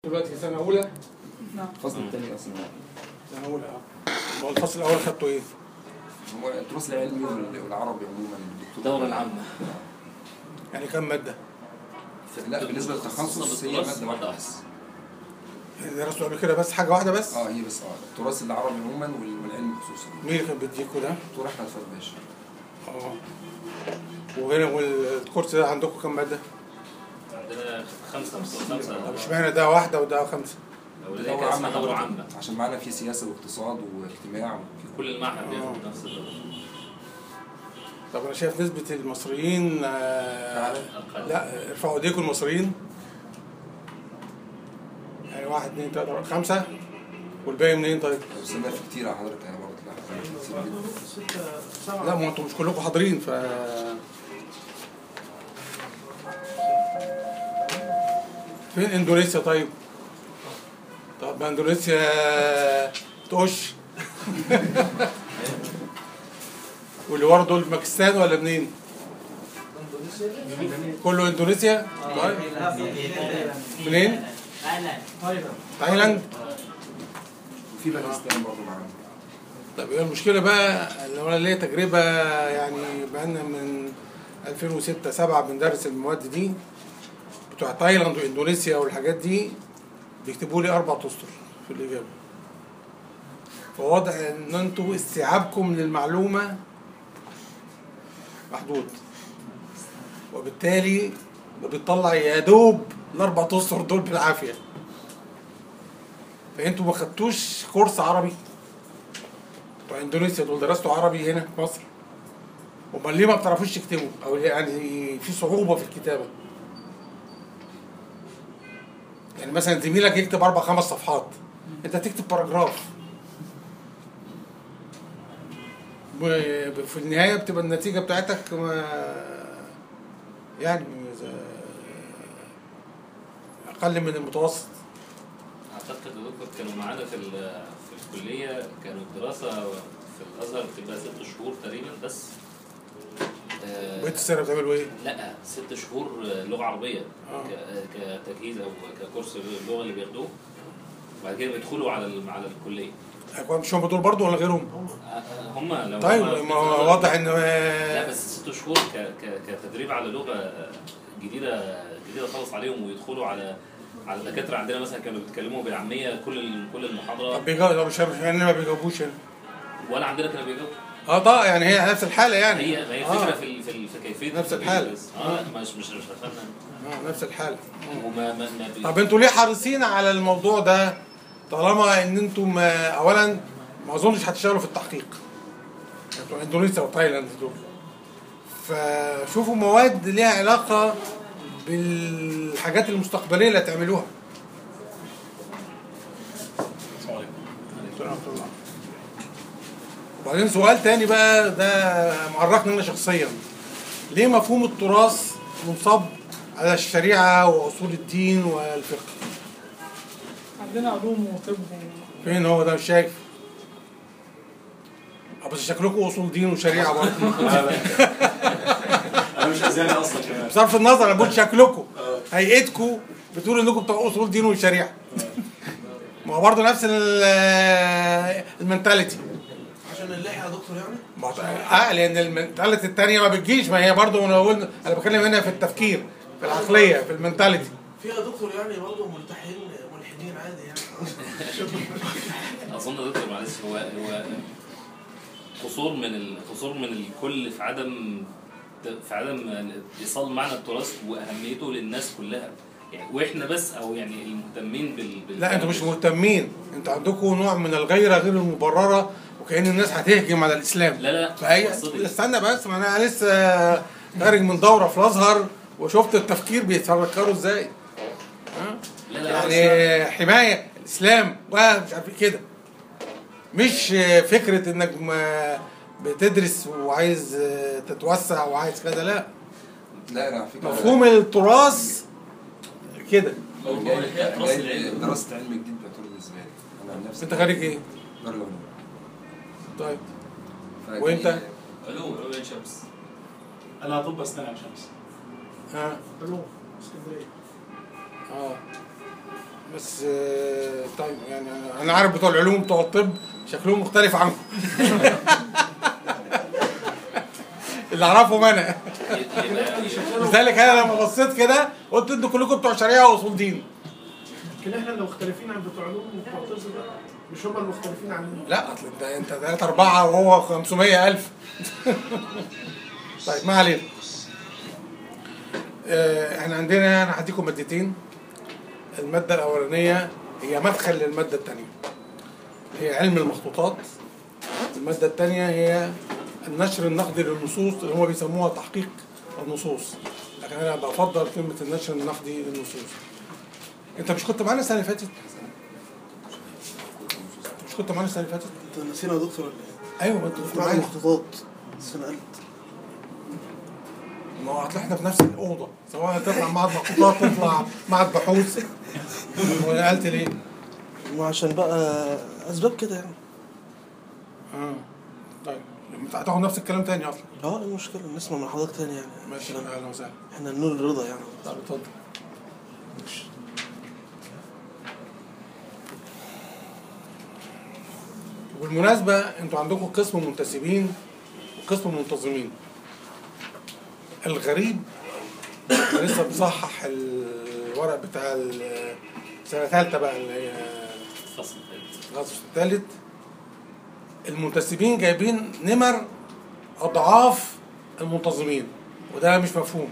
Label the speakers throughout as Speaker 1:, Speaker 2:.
Speaker 1: دلوقتي سنة أولى
Speaker 2: الفصل الثاني اصلا
Speaker 1: سنة أولى اه هو الفصل الأول خدته إيه؟
Speaker 2: هو التراث العلمي وال- والعربي عموما الدكتور
Speaker 3: الدورة العامة
Speaker 1: يعني كم مادة؟
Speaker 2: لا بالنسبه للتخصص هي
Speaker 3: بالتراث
Speaker 2: ماده واحده
Speaker 3: واحدة.
Speaker 2: بس
Speaker 1: درستوا قبل كده بس حاجة واحدة بس؟
Speaker 2: اه هي بس اه التراث العربي عموما وال- والعلم خصوصا
Speaker 1: مين اللي كان بيديكوا ده؟
Speaker 2: دكتور احمد فؤاد باشا
Speaker 1: اه وهنا والكورس ده عندكم كم مادة؟
Speaker 3: عندنا خمسة خمسة
Speaker 1: طب اشمعنى ده واحدة وده خمسة؟
Speaker 3: أولادية كان اسمها دورة
Speaker 2: حضرتك.
Speaker 3: عامة
Speaker 2: عشان معانا في سياسه واقتصاد واجتماع و-
Speaker 3: كل المعهد
Speaker 1: آه.
Speaker 3: بياخد نفس الدورة
Speaker 1: طب أنا شايف نسبة المصريين آه
Speaker 3: أقل.
Speaker 1: لا ارفعوا ايديكم المصريين يعني واحد اثنين ثلاثة أربعة خمسة والباقي منين طيب؟
Speaker 2: بس انا في كتير على حضرتك انا برضه لا كتير جدا
Speaker 1: لا ما انتم مش كلكم حاضرين ف فين اندونيسيا طيب؟ طب ما اندونيسيا تقش واللي ورا دول باكستان ولا منين؟ كله اندونيسيا؟ طيب منين؟ تايلاند؟
Speaker 2: وفي باكستان برضه معانا
Speaker 1: طب ايه المشكلة بقى اللي انا ليا تجربة يعني بقالنا من 2006 7 بندرس المواد دي بتوع تايلاند واندونيسيا والحاجات دي بيكتبوا لي اربع اسطر في الاجابة فواضح ان انتوا استيعابكم للمعلومة محدود وبالتالي بتطلع يا دوب الاربع اسطر دول بالعافية فانتوا ما خدتوش كورس عربي بتوع اندونيسيا دول درستوا عربي هنا في مصر امال ليه ما بتعرفوش تكتبوا او يعني في صعوبه في الكتابه يعني مثلا زميلك يكتب اربع خمس صفحات انت تكتب باراجراف و- في النهايه بتبقى النتيجه بتاعتك ما يعني اقل من المتوسط
Speaker 3: أعتقد يا دكتور كانوا معانا في ال- في الكلية كانوا الدراسة في الأزهر بتبقى ست شهور تقريبا بس آه،
Speaker 1: بقيت السنه بتعملوا ايه؟
Speaker 3: لا ست شهور لغة عربية
Speaker 1: آه.
Speaker 3: ك- كتجهيز أو ككورس اللغة اللي بياخدوه وبعد كده بيدخلوا على ال- على الكلية
Speaker 1: هيكون مش هم دول برضه ولا غيرهم؟
Speaker 3: آه، هم لو
Speaker 1: طيب
Speaker 3: هم
Speaker 1: ما هو واضح ان
Speaker 3: لا بس ست شهور ك... ك... كتدريب على لغه جديده جديده خالص عليهم ويدخلوا على على الدكاتره عندنا مثلا كانوا بيتكلموا بالعاميه كل ال... كل المحاضره
Speaker 1: طب بيجاوبوا طب مش مش يعني ما بيجاوبوش هنا
Speaker 3: ولا عندنا كانوا بيجاوبوا
Speaker 1: اه طبعا يعني هي نفس الحاله يعني
Speaker 3: هي هي
Speaker 1: آه.
Speaker 3: الفكره في ال... في, ال... في كيفيه
Speaker 1: نفس
Speaker 3: التدريب
Speaker 1: الحالة.
Speaker 3: بس. اه لا مش مش مش عشان
Speaker 1: اه نفس الحاله
Speaker 3: وما ما... ما بي...
Speaker 1: طب انتوا ليه حريصين على الموضوع ده طالما ان انتم ما- اولا ما اظنش هتشتغلوا في التحقيق انتوا اندونيسيا وتايلاند دول فشوفوا مواد ليها علاقه بالحاجات المستقبليه اللي هتعملوها وبعدين سؤال تاني بقى ده معرفني انا شخصيا ليه مفهوم التراث منصب على الشريعه واصول الدين والفقه
Speaker 4: عندنا علوم وطب
Speaker 1: فين هو ده مش شايف آه، بس شكلكم اصول دين وشريعه برضه
Speaker 5: انا مش ازاني اصلا كمان
Speaker 1: بصرف النظر انا بقول شكلكم هيئتكم بتقول انكم بتوع اصول دين وشريعه ما هو برضه نفس ال- المنتاليتي
Speaker 6: عشان اللحية يا دكتور يعني
Speaker 1: ما هو- اه لان المنتاليتي الثانيه ما بتجيش ما هي برضه انا بقول انا بتكلم هنا في التفكير في العقليه في المنتاليتي
Speaker 6: في يا دكتور يعني برضه ملتحين ملحدين عادي يعني
Speaker 3: اظن يا دكتور معلش هو هو قصور من ال- قصور من الكل في عدم في عدم ايصال معنى التراث واهميته للناس كلها يعني واحنا بس او يعني المهتمين بال, بال...
Speaker 1: لا انتوا مش مهتمين انتوا عندكم نوع من الغيره غير المبرره وكأن الناس هتهجم على الاسلام
Speaker 3: لا لا
Speaker 1: فهي
Speaker 3: قصدي.
Speaker 1: استنى بس ما انا لسه خارج من دوره في الازهر وشفت التفكير بيتفكروا ازاي
Speaker 3: لا لا
Speaker 1: يعني حمايه الاسلام ومش عارف إيه كده مش فكره انك ما بتدرس وعايز تتوسع وعايز كذا لا
Speaker 2: لا انا على فكره
Speaker 1: مفهوم التراث كده
Speaker 2: أنا جاي- جاي دراسه علم جديد بيعتبر بالنسبه لي انا عن نفسي
Speaker 1: انت خارج ايه؟
Speaker 2: دار العلوم
Speaker 1: طيب
Speaker 2: فجاي-
Speaker 1: وأنت؟
Speaker 7: علوم علوم عين شمس
Speaker 5: انا طب اسنان عن شمس
Speaker 1: ها
Speaker 4: علوم اسكندريه
Speaker 1: اه بس آه، طيب يعني أنا- انا عارف بتوع العلوم بتوع الطب شكلهم مختلف عنكم اللي اعرفهم انا
Speaker 3: يبقى
Speaker 1: لذلك انا لما بصيت كده قلت انتوا كلكم بتوع شريعه واصول دين
Speaker 6: لكن احنا اللي مختلفين عن بتوع علوم وبتوع طب ده مش هم المختلفين عننا
Speaker 1: لا اصل انت انت ثلاثة أربعة وهو 500 ألف طيب ما علينا آه، احنا عندنا انا هديكم مادتين المادة الأولانية هي مدخل للمادة الثانية هي علم المخطوطات المادة الثانية هي النشر النقدي للنصوص اللي هم بيسموها تحقيق النصوص لكن أنا بفضل كلمة النشر النقدي للنصوص أنت مش كنت معانا السنة اللي فاتت؟ مش كنت معانا السنة اللي فاتت؟
Speaker 6: انت نسينا يا دكتور ولا ايه؟
Speaker 1: ايوه ما انت كنت
Speaker 6: معايا
Speaker 1: معايا
Speaker 6: مخطوطات السنة قلت
Speaker 1: ما هو احنا في نفس الاوضه سواء تطلع معهد مخطوطات تطلع معهد بحوث ونقلت ليه؟
Speaker 6: وعشان بقى اسباب كده يعني
Speaker 1: اه طيب لما هتاخد نفس الكلام تاني اصلا
Speaker 6: اه ايه المشكلة نسمع من حضرتك تاني يعني
Speaker 1: ماشي اهلا وسهلا
Speaker 6: احنا نور الرضا يعني
Speaker 1: طب اتفضل بالمناسبة انتوا عندكم قسم منتسبين وقسم منتظمين الغريب أنا لسه بصحح الورق بتاع ال- سنة ثالثة بقى اللي هي
Speaker 3: الفصل الثالث
Speaker 1: الغصب الثالث المنتسبين جايبين نمر أضعاف المنتظمين وده مش مفهوم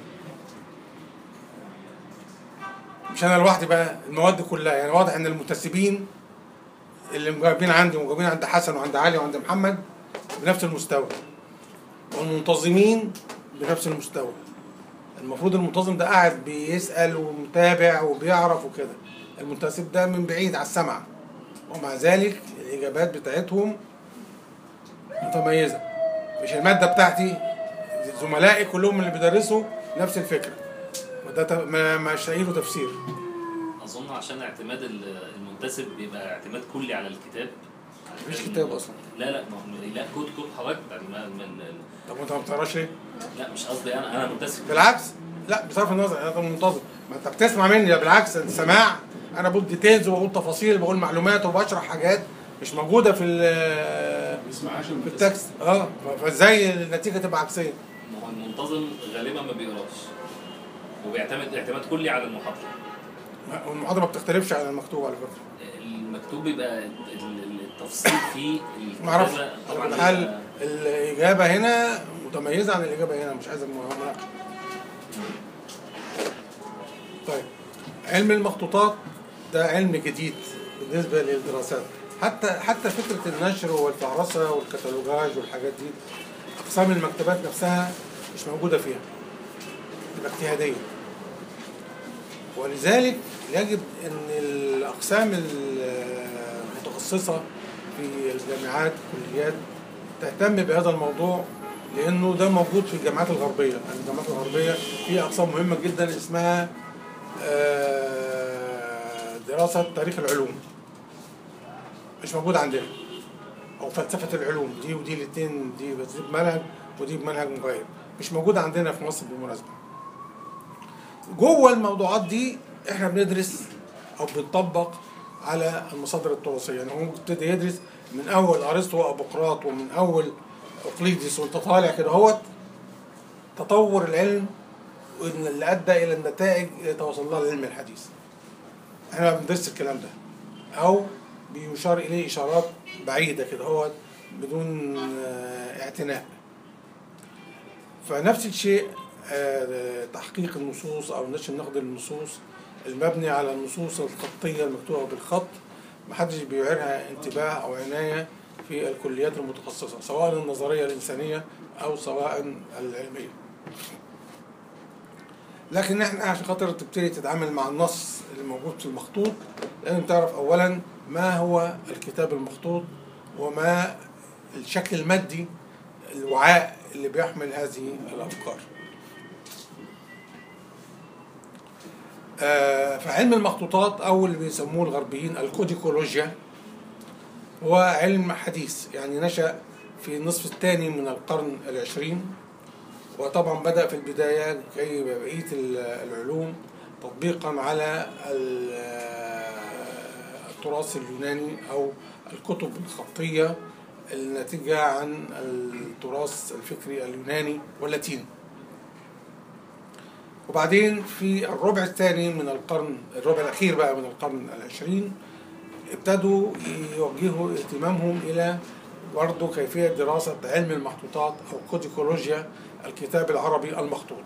Speaker 1: مش أنا لوحدي بقى المواد كلها يعني واضح إن المنتسبين اللي مجاوبين عندي ومجاوبين عند حسن وعند علي وعند محمد بنفس المستوى والمنتظمين بنفس المستوى المفروض المنتظم ده قاعد بيسأل ومتابع وبيعرف وكده المنتسب ده من بعيد على السمع ومع ذلك الإجابات بتاعتهم متميزة مش المادة بتاعتي زملائي كلهم اللي بيدرسوا نفس الفكرة وده ت- ما مش لاقي له تفسير
Speaker 3: اظن عشان اعتماد ال- المنتسب بيبقى اعتماد كلي على الكتاب
Speaker 1: مفيش كتاب أصلا
Speaker 3: لا لا ما هو- لا كود كود حضرتك يعني ما- من
Speaker 1: طب وانت ما بتقراش ليه؟
Speaker 3: لا مش قصدي انا انا منتسب
Speaker 1: بالعكس لا بصرف النظر انا منتظم ما انت بتسمع مني لا بالعكس السماع انا بقول ديتيلز وبقول تفاصيل بقول معلومات وبشرح حاجات مش موجوده في ال-
Speaker 5: بيسمعهاش
Speaker 1: في
Speaker 5: المنتسب.
Speaker 1: التكست اه فازاي النتيجه تبقى عكسيه؟
Speaker 3: ما هو المنتظم غالبا ما بيقراش وبيعتمد اعتماد كلي على المحاضره
Speaker 1: والمحاضره ما بتختلفش عن المكتوب على فكره
Speaker 3: المكتوب بيبقى ال- ال- التفصيل فيه
Speaker 1: ما اعرفش
Speaker 3: الكتابة
Speaker 1: على
Speaker 3: طبعا
Speaker 1: كل حال
Speaker 3: بيبقى-
Speaker 1: الاجابه هنا متميزه عن الاجابه هنا مش عايز مناقشه طيب علم المخطوطات ده علم جديد بالنسبه للدراسات حتى حتى فكره النشر والفهرسه والكتالوجاج والحاجات دي اقسام المكتبات نفسها مش موجوده فيها تبقى اجتهاديه ولذلك يجب ان الاقسام المتخصصه في الجامعات والكليات تهتم بهذا الموضوع لانه ده موجود في الجامعات الغربيه يعني الجامعات الغربيه في اقسام مهمه جدا اسمها آه، دراسه تاريخ العلوم مش موجود عندنا او فلسفه العلوم دي ودي الاثنين دي بس دي بمنهج ودي بمنهج مغاير مش موجوده عندنا في مصر بالمناسبه جوه الموضوعات دي احنا بندرس او بنطبق على المصادر التراثيه يعني هو ابتدى يدرس من اول ارسطو وابقراط ومن اول اقليدس وانت طالع كده اهوت تطور العلم وإن اللي ادى الى النتائج اللي توصل لها العلم الحديث احنا ما بندرس الكلام ده او بيشار اليه اشارات بعيده كده اهوت بدون آه، اعتناء فنفس الشيء آه، تحقيق النصوص او نشر النقد للنصوص المبني على النصوص الخطيه المكتوبه بالخط محدش بيعيرها انتباه او عنايه في الكليات المتخصصه سواء النظريه الانسانيه او سواء العلميه. لكن احنا عشان خاطر تبتدي تتعامل مع النص اللي موجود في المخطوط لازم تعرف اولا ما هو الكتاب المخطوط وما الشكل المادي الوعاء اللي بيحمل هذه الافكار. آه، فعلم المخطوطات او اللي بيسموه الغربيين الكوديكولوجيا هو علم حديث يعني نشأ في النصف الثاني من القرن العشرين وطبعا بدأ في البداية كي بقية ال- العلوم تطبيقا على ال- التراث اليوناني أو الكتب الخطية الناتجة عن التراث الفكري اليوناني واللاتيني وبعدين في الربع الثاني من القرن الربع الأخير بقى من القرن العشرين ابتدوا يوجهوا اهتمامهم إلى برضه كيفية دراسة علم المخطوطات أو كوديكولوجيا الكتاب العربي المخطوط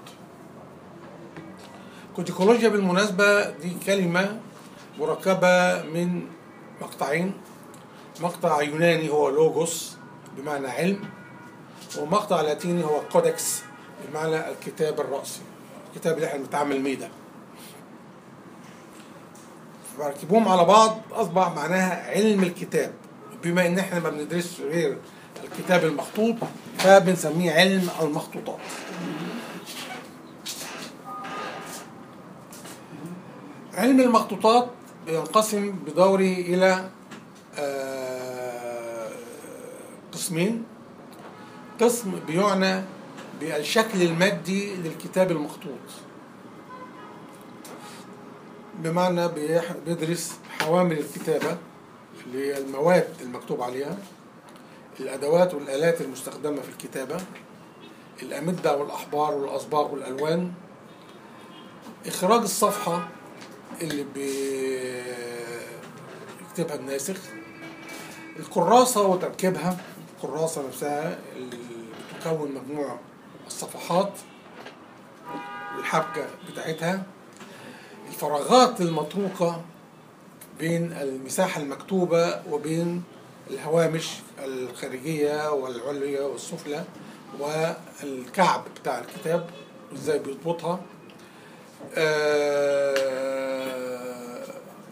Speaker 1: كوديكولوجيا بالمناسبة دي كلمة مركبة من مقطعين مقطع يوناني هو لوجوس بمعنى علم ومقطع لاتيني هو كودكس بمعنى الكتاب الرأسي الكتاب اللي احنا بنتعامل بيه ده فركبوهم على بعض اصبح معناها علم الكتاب بما ان احنا ما بندرسش غير الكتاب المخطوط فبنسميه علم المخطوطات علم المخطوطات بينقسم بدوره الى آه، قسمين قسم بيعنى بالشكل المادي للكتاب المخطوط بمعنى بيح- بيدرس حوامل الكتابة اللي هي المواد المكتوب عليها الأدوات والآلات المستخدمة في الكتابة الأمدة والأحبار والأصباغ والألوان إخراج الصفحة اللي بيكتبها الناسخ الكراسة وتركيبها الكراسة نفسها اللي بتكون مجموع الصفحات والحبكة بتاعتها الفراغات المتروكة بين المساحة المكتوبة وبين الهوامش الخارجية والعليا والسفلى والكعب بتاع الكتاب وازاي بيضبطها آه،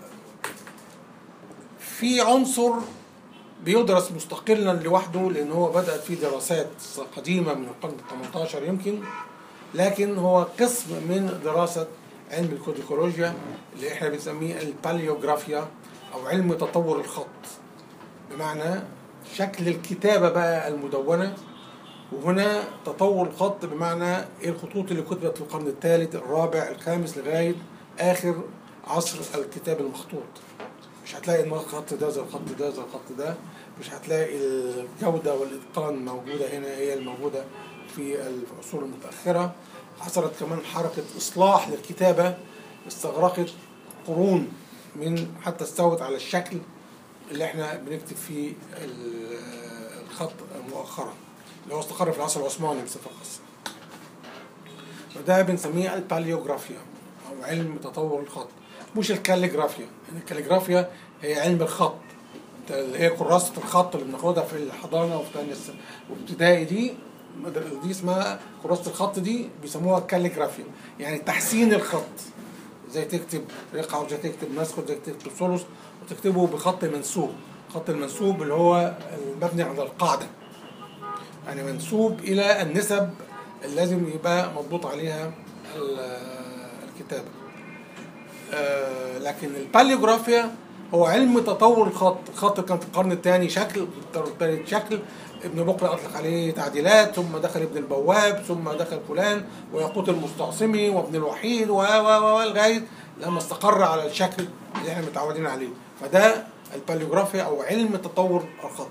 Speaker 1: في عنصر بيدرس مستقلا لوحده لان هو بدات فيه دراسات قديمه من القرن ال 18 يمكن لكن هو قسم من دراسه علم الكوديكولوجيا اللي احنا بنسميه الباليوغرافيا او علم تطور الخط بمعنى شكل الكتابه بقى المدونه وهنا تطور الخط بمعنى ايه الخطوط اللي كتبت في القرن الثالث الرابع الخامس لغايه اخر عصر الكتاب المخطوط مش هتلاقي ان الخط ده زي الخط ده زي الخط ده مش هتلاقي الجودة والإتقان موجودة هنا هي الموجودة في العصور المتأخرة حصلت كمان حركة إصلاح للكتابة استغرقت قرون من حتى استوت على الشكل اللي احنا بنكتب فيه ال- الخط مؤخرا اللي هو استقر في العصر العثماني بصفة خاصة وده بنسميه الباليوغرافيا أو علم تطور الخط مش الكاليجرافيا لأن الكاليجرافيا هي علم الخط اللي هي كراسة الخط اللي بناخدها في الحضانة وفي تانية س- وابتدائي دي مدر- دي اسمها كراسة الخط دي بيسموها كاليجرافيا يعني تحسين الخط ازاي تكتب رقعة وازاي تكتب نسخ وازاي تكتب ثلث وتكتبه بخط منسوب خط المنسوب اللي هو المبني على القاعدة يعني منسوب إلى النسب اللي لازم يبقى مضبوط عليها ال- الكتابة آه، لكن الباليوغرافيا هو علم تطور الخط الخط كان في القرن الثاني شكل الثالث شكل ابن بقرة أطلق عليه تعديلات ثم دخل ابن البواب ثم دخل فلان وياقوت المستعصمي وابن الوحيد و و و لغاية لما استقر على الشكل اللي احنا متعودين عليه فده الباليوغرافيا أو علم تطور الخط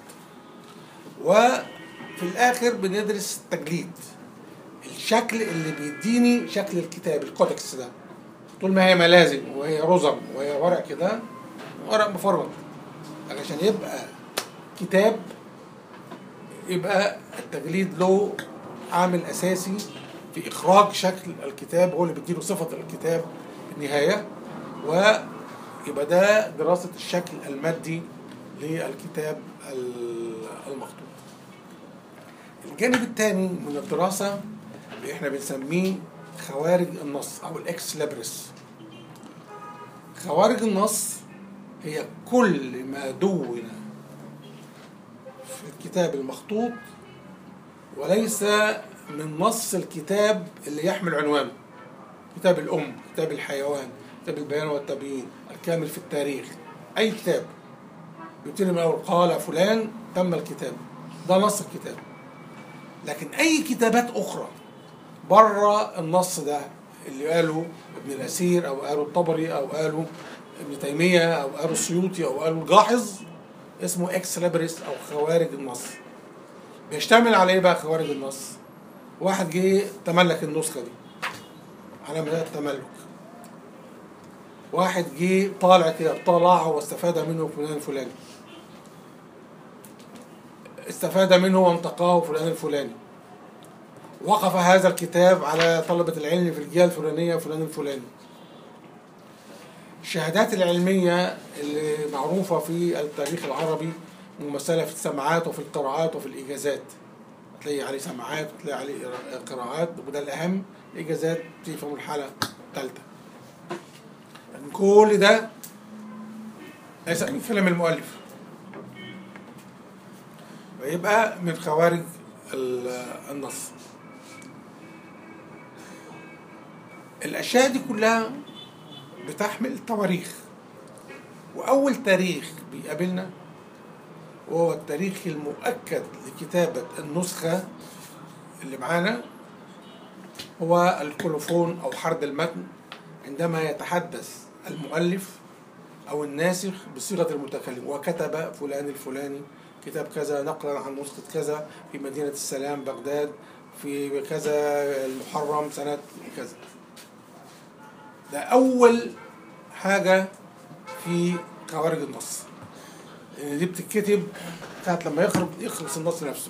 Speaker 1: وفي الآخر بندرس التجليد الشكل اللي بيديني شكل الكتاب الكودكس ده طول ما هي ملازم وهي رزم وهي ورق كده ورق مفرغ علشان يبقى كتاب يبقى التجليد له عامل اساسي في اخراج شكل الكتاب هو اللي بيديله صفه الكتاب في النهايه ويبقى ده دراسه الشكل المادي للكتاب ال- المخطوط الجانب الثاني من الدراسه اللي احنا بنسميه خوارج النص او الاكس لابرس خوارج النص هي كل ما دون في الكتاب المخطوط وليس من نص الكتاب اللي يحمل عنوان كتاب الأم كتاب الحيوان كتاب البيان والتبيين الكامل في التاريخ أي كتاب يبتدي من أول قال فلان تم الكتاب ده نص الكتاب لكن أي كتابات أخرى بره النص ده اللي قاله ابن الأسير أو قاله الطبري أو قاله ابن تيميه او قالوا السيوطي او قالوا الجاحظ اسمه اكس لابريس او خوارج النص بيشتمل على ايه بقى خوارج النص واحد جه تملك النسخه دي على مدى التملك واحد جه طالع كده طلع واستفاد منه فلان الفلاني استفاد منه وانتقاه فلان الفلاني وقف هذا الكتاب على طلبة العلم في الجهة الفلانية فلان الفلاني الشهادات العلمية اللي معروفة في التاريخ العربي ممثلة في السماعات وفي القراءات وفي الإجازات تلاقي عليه سماعات وتلاقي عليه قراءات وده الأهم الإجازات في في المرحلة الثالثة يعني كل ده ليس من كلام المؤلف ويبقى من خوارج ال- النص الأشياء دي كلها بتحمل تواريخ وأول تاريخ بيقابلنا وهو التاريخ المؤكد لكتابة النسخة اللي معانا هو الكولوفون أو حرد المتن عندما يتحدث المؤلف أو الناسخ بصيغة المتكلم وكتب فلان الفلاني كتاب كذا نقلا عن نسخة كذا في مدينة السلام بغداد في كذا المحرم سنة كذا ده أول حاجة في خوارج النص لأن دي بتتكتب ساعة لما يخرج يخلص النص نفسه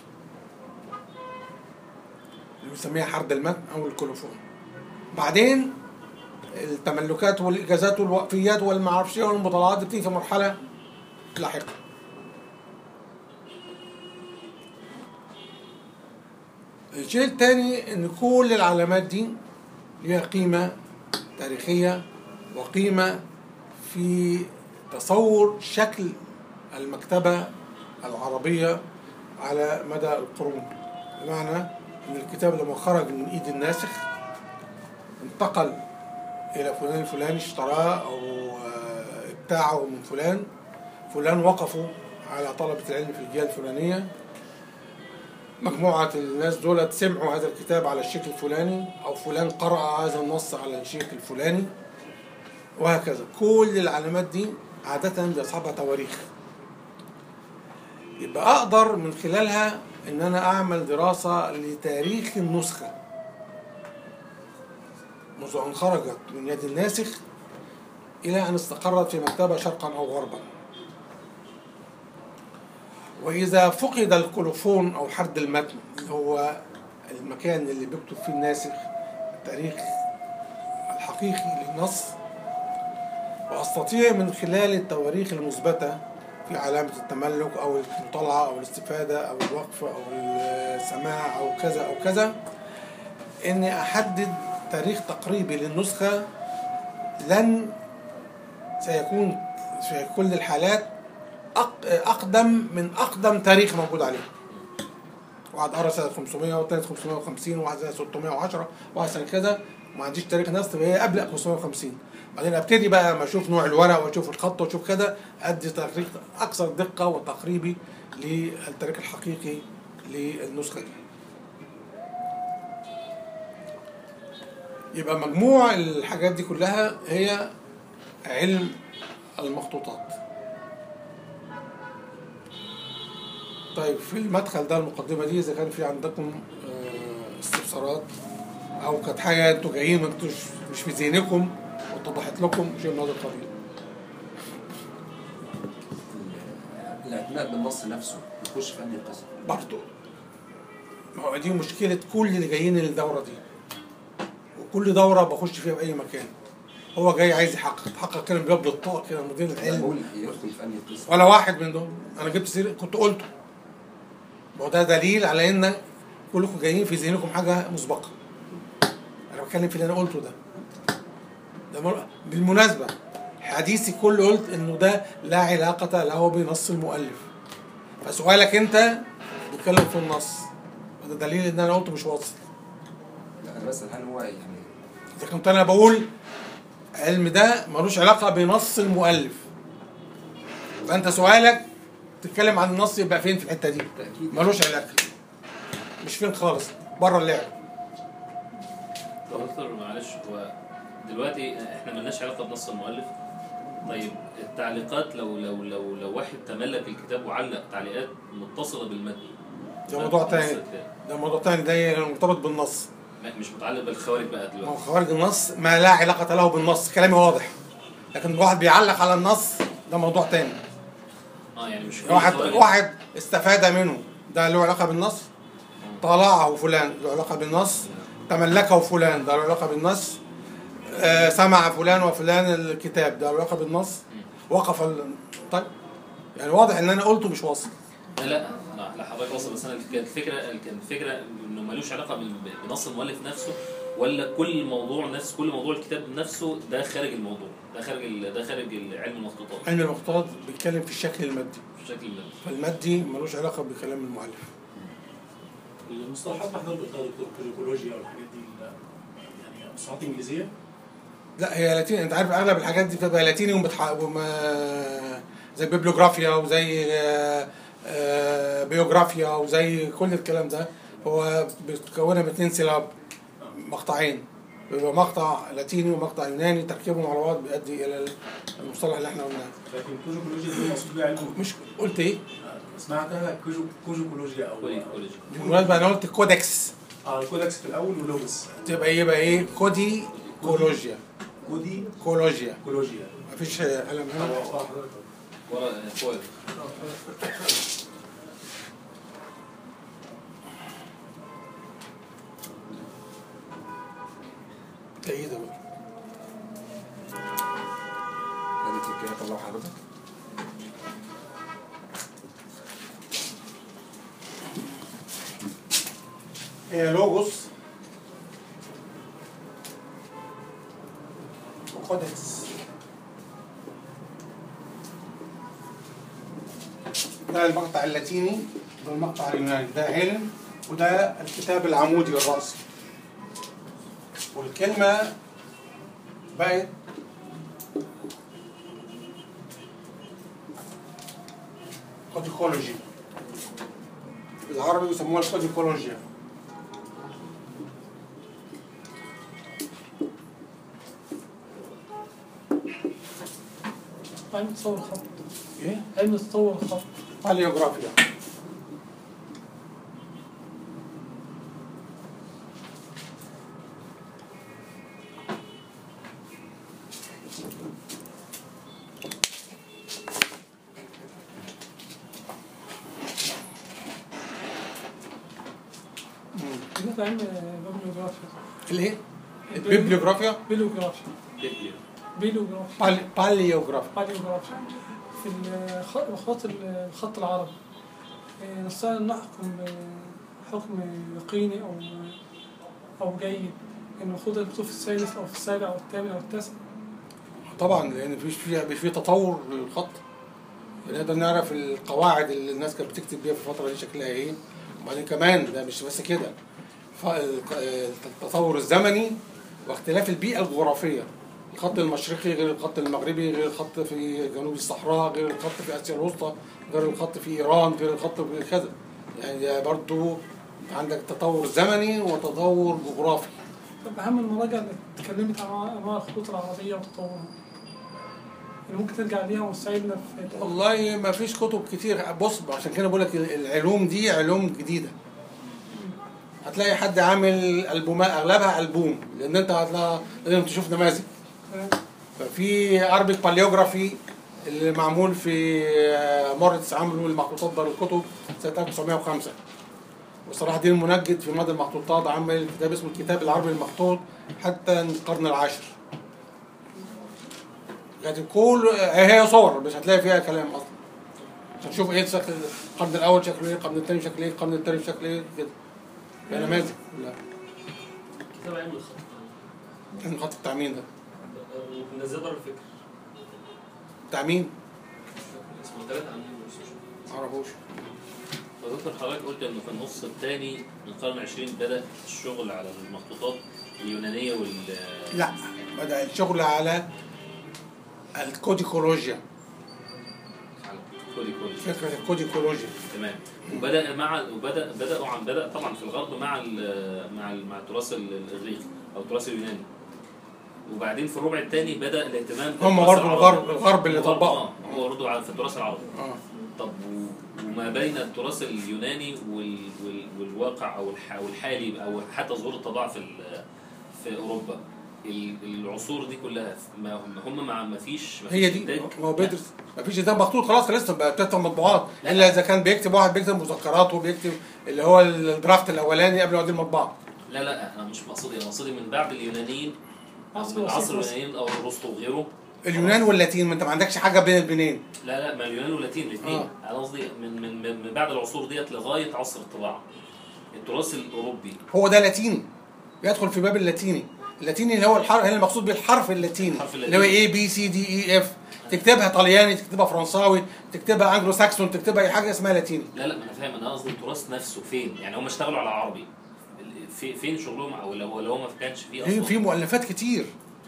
Speaker 1: اللي بنسميها حرد المتن أو الكولوفون بعدين التملكات والإجازات والوقفيات والمعرفش إيه والمطالعات دي بتيجي في مرحلة لاحقة الشيء الثاني ان كل العلامات دي ليها قيمة تاريخية وقيمة في تصور شكل المكتبة العربية على مدى القرون بمعنى ان الكتاب لما خرج من ايد الناسخ انتقل الى فلان الفلاني اشتراه او آه، ابتاعه من فلان فلان وقفوا على طلبة العلم في الجهة الفلانية مجموعة الناس دولت سمعوا هذا الكتاب على الشكل الفلاني أو فلان قرأ هذا النص على الشكل الفلاني وهكذا كل العلامات دي عادة بيصحبها تواريخ يبقى أقدر من خلالها إن أنا أعمل دراسة لتاريخ النسخة منذ أن خرجت من يد الناسخ إلى أن استقرت في مكتبة شرقا أو غربا وإذا فقد الكولوفون أو حرد المتن اللي هو المكان اللي بيكتب فيه الناسخ التاريخ الحقيقي للنص وأستطيع من خلال التواريخ المثبتة في علامة التملك أو المطالعة أو الاستفادة أو الوقف أو السماع أو كذا أو كذا إني أحدد تاريخ تقريبي للنسخة لن سيكون في كل الحالات أق- أقدم من أقدم تاريخ موجود عليه واحد قرا سنة 500 والتاني 550 وواحد سنة 610 وواحد سنة كذا ما عنديش تاريخ نص تبقى هي قبل 550 بعدين ابتدي بقى ما اشوف نوع الورق واشوف الخط واشوف كده ادي تاريخ اكثر دقه وتقريبي للتاريخ الحقيقي للنسخه دي. يبقى مجموع الحاجات دي كلها هي علم المخطوطات. طيب في المدخل ده المقدمه دي اذا كان في عندكم آه، استفسارات او كانت حاجه انتوا جايين ما انتوش مش في ذهنكم واتضحت لكم شيء من هذا القبيل.
Speaker 2: الاعتناء بالنص نفسه يخش في انهي قسم؟
Speaker 1: برضه ما هو دي مشكلة كل اللي جايين للدورة دي وكل دورة بخش فيها بأي مكان هو جاي عايز يحقق يحقق كده من باب للطاق كده مدير
Speaker 2: انا
Speaker 1: العلم
Speaker 2: بقول يدخل في انهي قسم؟
Speaker 1: ولا واحد من دول أنا جبت سيرة كنت قلته ما هو ده دليل على إن كلكم جايين في ذهنكم حاجة مسبقة أنا بتكلم في اللي أنا قلته ده ده مر- بالمناسبة حديثي كله قلت إنه ده لا علاقة له بنص المؤلف فسؤالك أنت بتتكلم في النص وده دليل إن أنا قلته مش واصل
Speaker 2: لا انا بسال هل هو يعني
Speaker 1: إذا كنت أنا بقول علم ده ملوش علاقة بنص المؤلف فأنت سؤالك تتكلم عن النص يبقى فين في الحتة دي
Speaker 2: تاكيد
Speaker 1: ملوش علاقة مش فين خالص بره اللعب
Speaker 3: دكتور معلش هو دلوقتي احنا ملناش علاقه بنص المؤلف طيب التعليقات لو لو لو لو واحد تملك الكتاب وعلق تعليقات متصله بالمتن
Speaker 1: ده موضوع
Speaker 3: نص
Speaker 1: تاني
Speaker 3: الكتاب.
Speaker 1: ده موضوع تاني ده مرتبط بالنص
Speaker 3: ما- مش متعلق بالخوارج بقى
Speaker 1: ما هو
Speaker 3: دلوقتي
Speaker 1: خوارج النص ما لا علاقة له بالنص كلامي واضح لكن واحد بيعلق على النص ده موضوع تاني
Speaker 3: اه يعني مش كل
Speaker 1: واحد
Speaker 3: الخوارج-
Speaker 1: واحد استفاد منه ده له علاقة بالنص طلعه فلان له علاقة بالنص تملكه فلان ده له علاقة بالنص آه سمع فلان وفلان الكتاب ده له علاقة بالنص وقف ال... طيب يعني واضح ان انا قلته مش واصل
Speaker 3: لا لا لا لا حضرتك واصل بس انا كانت الفكره كانت الفكره انه ملوش علاقه بال- بنص المؤلف نفسه ولا كل موضوع نفس كل موضوع الكتاب نفسه ده خارج الموضوع ده خارج ال- ده خارج علم المخطوطات
Speaker 1: علم المخطوطات بيتكلم في الشكل المادي
Speaker 3: بشكل ما
Speaker 1: فالمادي ملوش علاقة بكلام المؤلف
Speaker 5: المصطلحات اللي حضرتك قلتها دكتور كوليكولوجيا والحاجات دي لا، يعني مصطلحات انجليزيه
Speaker 1: لا هي لاتيني انت عارف اغلب الحاجات دي بتبقى لاتيني وبتح... وما... زي بيبلوجرافيا وزي آه، آه، بيوجرافيا وزي كل الكلام ده هو بتكونها من اتنين سيلاب مقطعين بيبقى مقطع لاتيني ومقطع يوناني تركيبهم على بعض بيؤدي الى المصطلح اللي احنا قلناه
Speaker 5: لكن كوجوكولوجيا دي مقصود بيها علم
Speaker 1: مش قلت ايه؟
Speaker 5: اسمها كوجو كوجوكولوجيا او
Speaker 3: كولي كوليجي
Speaker 1: بالمناسبة انا قلت كودكس
Speaker 5: اه الكودكس في الاول ولوجس
Speaker 1: تبقى يبقى ايه؟ كودي كولوجيا
Speaker 5: كودي
Speaker 1: كولوجيا
Speaker 5: كولوجيا
Speaker 1: مفيش قلم هنا
Speaker 5: اه حضرتك
Speaker 3: ورا فوق
Speaker 1: جيدة بقى
Speaker 2: هذه تركيا طلعوا حضرتك
Speaker 1: هي لوجوس وكودكس ده المقطع اللاتيني ده المقطع اليوناني ده علم وده الكتاب العمودي الرأسي والكلمة بقت كوديكولوجي بالعربي بيسموها الكوديكولوجيا
Speaker 4: علم تصور الخط
Speaker 1: ايه؟
Speaker 4: علم تصور الخط
Speaker 1: باليوغرافيا
Speaker 4: ده علم بيبليوجرافيا
Speaker 1: الايه؟ البيبليوغرافيا
Speaker 4: بيلوجرافيا
Speaker 3: بيبليو
Speaker 4: بيلوجرافيا
Speaker 1: بالي- باليوغرافيا
Speaker 4: باليوجرافيا في الخ- خط الخط العربي إيه، نستطيع أن نحكم حكم يقيني أو أو جيد إن المفروض المكتوب في السادس أو في السابع أو الثامن أو التاسع
Speaker 1: طبعا لان مفيش في في تطور للخط نقدر نعرف القواعد اللي الناس كانت بتكتب بيها في الفتره دي شكلها ايه وبعدين كمان ده مش بس كده ف- التطور الزمني واختلاف البيئه الجغرافيه الخط المشرقي غير الخط المغربي غير الخط في جنوب الصحراء غير الخط في اسيا الوسطى غير الخط في ايران غير الخط في كذا يعني ده برضو عندك تطور زمني وتطور جغرافي
Speaker 4: طب أهم المراجع اللي اتكلمت عن أنواع الخطوط العربية وتطورها اللي ممكن ترجع ليها وتساعدنا في
Speaker 1: والله ما فيش كتب كتير بص عشان كده بقول لك العلوم دي علوم جديده هتلاقي حد عامل البومات اغلبها البوم لان انت هتلاقي لازم تشوف نماذج ففي اربك باليوجرافي اللي معمول في آه، مورتس عملوا المخطوطات دار الكتب سنه 1905 وصلاح الدين المنجد في مدى المخطوطات عمل كتاب اسمه الكتاب العربي المخطوط حتى القرن العاشر كانت كل هي صور مش هتلاقي فيها كلام اصلا عشان تشوف ايه شكل القرن الاول شكله ايه القرن الثاني شكله ايه القرن الثالث شكله ايه كده يعني نماذج لا
Speaker 7: كتاب علم الخط
Speaker 1: كان الخط بتاع مين ده؟
Speaker 7: منزل دار الفكر
Speaker 1: بتاع مين؟
Speaker 7: اسمه ثلاثة عاملين
Speaker 1: ما اعرفوش
Speaker 3: فدكتور حضرتك قلت انه في النص الثاني من القرن العشرين بدا الشغل على المخطوطات اليونانيه وال
Speaker 1: لا بدا الشغل على الكوديكولوجيا
Speaker 3: على كولي كولي
Speaker 1: فكره الكوديكولوجيا
Speaker 3: تمام وبدا مع وبدا بداوا عن بدا طبعا في الغرب مع ال مع ال مع التراث ال- الاغريقي او التراث اليوناني وبعدين في الربع الثاني بدا الاهتمام
Speaker 1: هم
Speaker 3: بالتراث
Speaker 1: برضه
Speaker 3: العربي.
Speaker 1: الغرب الغرب اللي
Speaker 3: برضه-
Speaker 1: طبقوا
Speaker 3: اه هو برضه على- في التراث العربي
Speaker 1: اه
Speaker 3: طب و- وما بين التراث اليوناني وال وال والواقع او الح او الحالي او حتى ظهور الطباعه في ال- في اوروبا ال- العصور دي كلها ما هم هم ما ما فيش ما فيش
Speaker 1: هي دي
Speaker 3: إنتاج.
Speaker 1: ما هو بيدرس ما فيش ده مخطوط خلاص خلصنا بقى بتاعت مطبوعات
Speaker 3: لا.
Speaker 1: الا اذا كان بيكتب واحد بيكتب مذكرات وبيكتب اللي هو الدرافت الاولاني قبل ما يوديه المطبعه
Speaker 3: لا لا انا مش مقصودي انا مقصودي من بعد اليونانيين أو
Speaker 4: عصر
Speaker 3: من عصر
Speaker 4: وسيط مصر.
Speaker 3: اليونانيين او ارسطو وغيره
Speaker 1: اليونان واللاتين ما انت ما عندكش حاجه بين البنين
Speaker 3: لا لا ما اليونان واللاتين الاثنين
Speaker 1: آه.
Speaker 3: انا قصدي من, من من من بعد العصور ديت لغايه عصر الطباعه التراث الاوروبي
Speaker 1: هو ده لاتيني يدخل في باب اللاتيني اللاتيني اللي هو الحرف هنا المقصود بالحرف اللاتيني
Speaker 3: الحرف
Speaker 1: اللي هو
Speaker 3: اللاتيني.
Speaker 1: اي بي سي دي اي اف تكتبها طلياني تكتبها فرنساوي تكتبها انجلو ساكسون تكتبها اي حاجه اسمها لاتيني
Speaker 3: لا لا ما انا فاهم انا قصدي التراث نفسه فين يعني هم اشتغلوا على عربي في فين شغلهم او لو لو ما كانش فيه
Speaker 1: في
Speaker 3: اصلا
Speaker 1: في مؤلفات كتير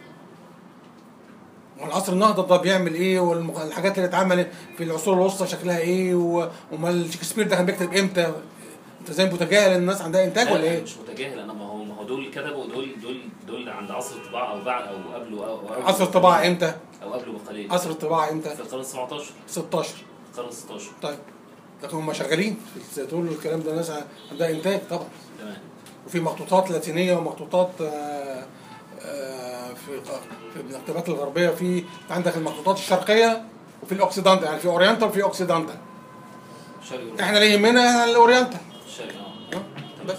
Speaker 1: والعصر النهضه ده بيعمل ايه والحاجات اللي اتعملت في العصور الوسطى شكلها ايه و- وامال شكسبير ده كان بيكتب امتى انت زي متجاهل ان الناس عندها انتاج
Speaker 3: لا،
Speaker 1: ولا
Speaker 3: لا،
Speaker 1: ايه؟
Speaker 3: مش متجاهل انا ما هو ما هو دول كتبوا دول دول دول عند عصر الطباعه او بعد او قبله او أو
Speaker 1: عصر الطباعه امتى؟
Speaker 3: او قبله بقليل
Speaker 1: عصر الطباعه امتى؟
Speaker 3: في القرن ال 17
Speaker 1: 16
Speaker 3: القرن ال 16
Speaker 1: طيب لكن هم شغالين تقول الكلام ده ناس عندها انتاج طبعا
Speaker 3: تمام
Speaker 1: وفي مخطوطات لاتينيه ومخطوطات آه، آه، في في المكتبات الغربيه في عندك المخطوطات الشرقيه وفي الاوكسيدانت يعني في اورينتال وفي اوكسيدانتال
Speaker 3: الشرقي والغربي.
Speaker 1: احنا اللي يهمنا الاورينتال
Speaker 3: الشرقي اه
Speaker 1: آه، بس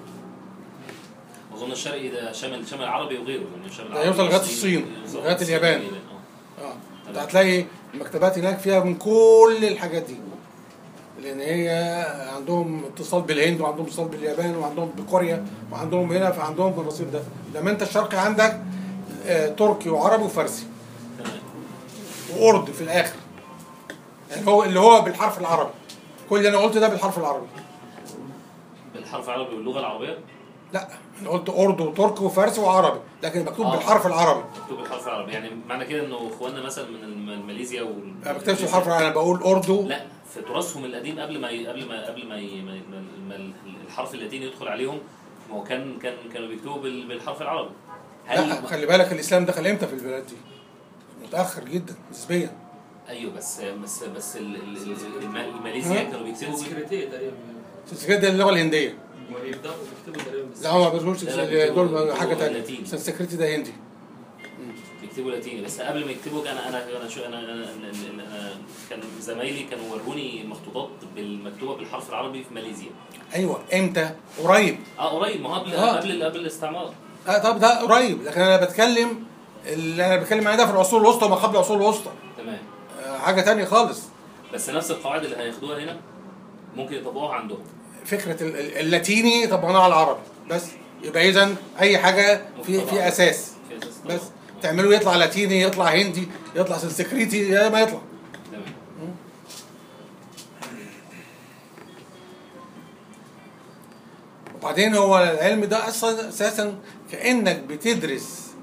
Speaker 3: اظن الشرقي ده شامل شامل العربي وغيره يعني الشامل
Speaker 1: ده
Speaker 3: العربي
Speaker 1: يوصل لغاية
Speaker 3: والصيني،
Speaker 1: الصين،
Speaker 3: يوصل
Speaker 1: لغاية
Speaker 3: الصين
Speaker 1: اليابان.
Speaker 3: واليابان، اه
Speaker 1: اه انت هتلاقي المكتبات هناك فيها من كل الحاجات دي لان هي عندهم اتصال بالهند وعندهم اتصال باليابان وعندهم بكوريا وعندهم هنا فعندهم الرصيد ده لما انت الشرقي عندك آه، تركي وعربي وفارسي
Speaker 3: تمام
Speaker 1: واردو في الاخر يعني هو اللي هو بالحرف العربي كل اللي انا قلته ده بالحرف العربي
Speaker 3: بالحرف العربي واللغه العربيه
Speaker 1: لا انا قلت اردو وتركي وفارسي وعربي لكن مكتوب
Speaker 3: آه.
Speaker 1: بالحرف العربي
Speaker 3: مكتوب بالحرف العربي يعني معنى كده انه اخواننا مثلا من الم- ماليزيا وال
Speaker 1: انا ما بكتبش بالحرف العربي انا بقول اردو
Speaker 3: لا في تراثهم القديم قبل ما ي... قبل ما قبل ما, ي... ما... ما... ما الحرف اللاتيني يدخل عليهم ما هو كان كان كانوا بيكتبوا بال... بالحرف العربي
Speaker 1: لا خلي بالك الاسلام دخل امتى في البلاد دي متاخر جدا نسبيا
Speaker 3: ايوه بس بس بس ال... ال... ال... الم- ماليزيا
Speaker 1: ها؟
Speaker 3: كانوا بيكتبوا بال-
Speaker 7: سكرتيه تقريبا
Speaker 1: السنسكريت دي اللغه الهنديه
Speaker 7: ويبداوا يكتبوا تقريبا بس
Speaker 1: لا هم ما بيقولوش
Speaker 3: لا، لا، بيكتبوا-
Speaker 1: دول حاجه
Speaker 3: بيكتبوا
Speaker 1: تانية
Speaker 3: لاتيني.
Speaker 1: السنسكريت ده هندي
Speaker 3: بيكتبوا لاتيني بس قبل ما يكتبوا انا انا انا شو انا, أنا, أنا, أنا كان زمايلي كانوا وروني مخطوطات بالمكتوبه بالحرف العربي في ماليزيا
Speaker 1: ايوه امتى قريب
Speaker 3: اه قريب ما هو قبل
Speaker 1: آه.
Speaker 3: قبل قبل الاستعمار
Speaker 1: اه طب ده قريب لكن انا بتكلم اللي انا بتكلم عليه ده في العصور الوسطى وما قبل العصور الوسطى
Speaker 3: تمام
Speaker 1: آه حاجه تانية خالص
Speaker 3: بس نفس القواعد اللي هياخدوها هنا ممكن يطبقوها عندهم
Speaker 1: فكره ال- ال- اللاتيني طبقناها على العربي بس يبقى اذا اي حاجه في في اساس
Speaker 3: في اساس
Speaker 1: بس
Speaker 3: طبعاً.
Speaker 1: تعملوه يطلع لاتيني يطلع هندي يطلع سنسكريتي يا ما يطلع
Speaker 3: تمام
Speaker 1: وبعدين هو العلم ده اصلا اساسا كانك بتدرس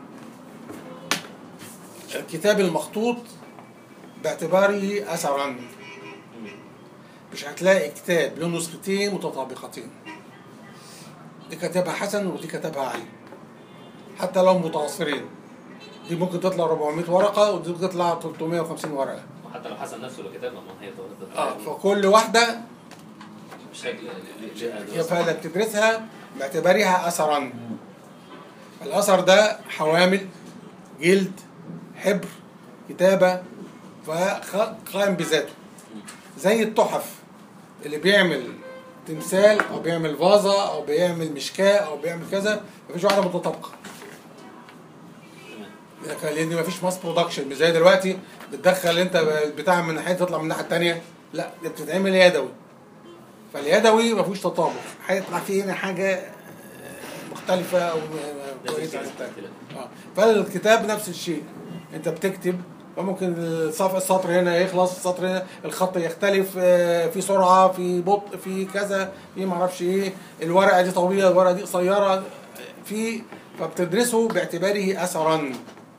Speaker 1: الكتاب المخطوط باعتباره اثرا مش هتلاقي كتاب له نسختين متطابقتين دي كتبها حسن ودي كتبها علي حتى لو متعاصرين دي ممكن تطلع 400 ورقه ودي ممكن تطلع 350 ورقه
Speaker 3: وحتى لو حسن نفسه لو كتبها ما هي تورد
Speaker 1: اه فكل واحده
Speaker 3: بشكل
Speaker 1: هي فعلا بتدرسها باعتبارها اثرا الاثر ده حوامل جلد حبر كتابه فقائم بذاته زي التحف اللي بيعمل تمثال او بيعمل فازه او بيعمل مشكاه او بيعمل كذا مفيش واحده متطابقه لكن لان مفيش ماس برودكشن مش زي دلوقتي بتدخل انت البتاع من ناحيه تطلع من الناحيه الثانيه لا دي بتتعمل يدوي فاليدوي ما فيهوش تطابق هيطلع فيه هنا حاجه مختلفه او كويسه عن التانية. اه فالكتاب نفس الشيء انت بتكتب فممكن الصف السطر هنا يخلص السطر هنا الخط يختلف آه، في سرعه في بطء في كذا في ما اعرفش ايه الورقه دي طويله الورقه دي قصيره في فبتدرسه باعتباره اثرا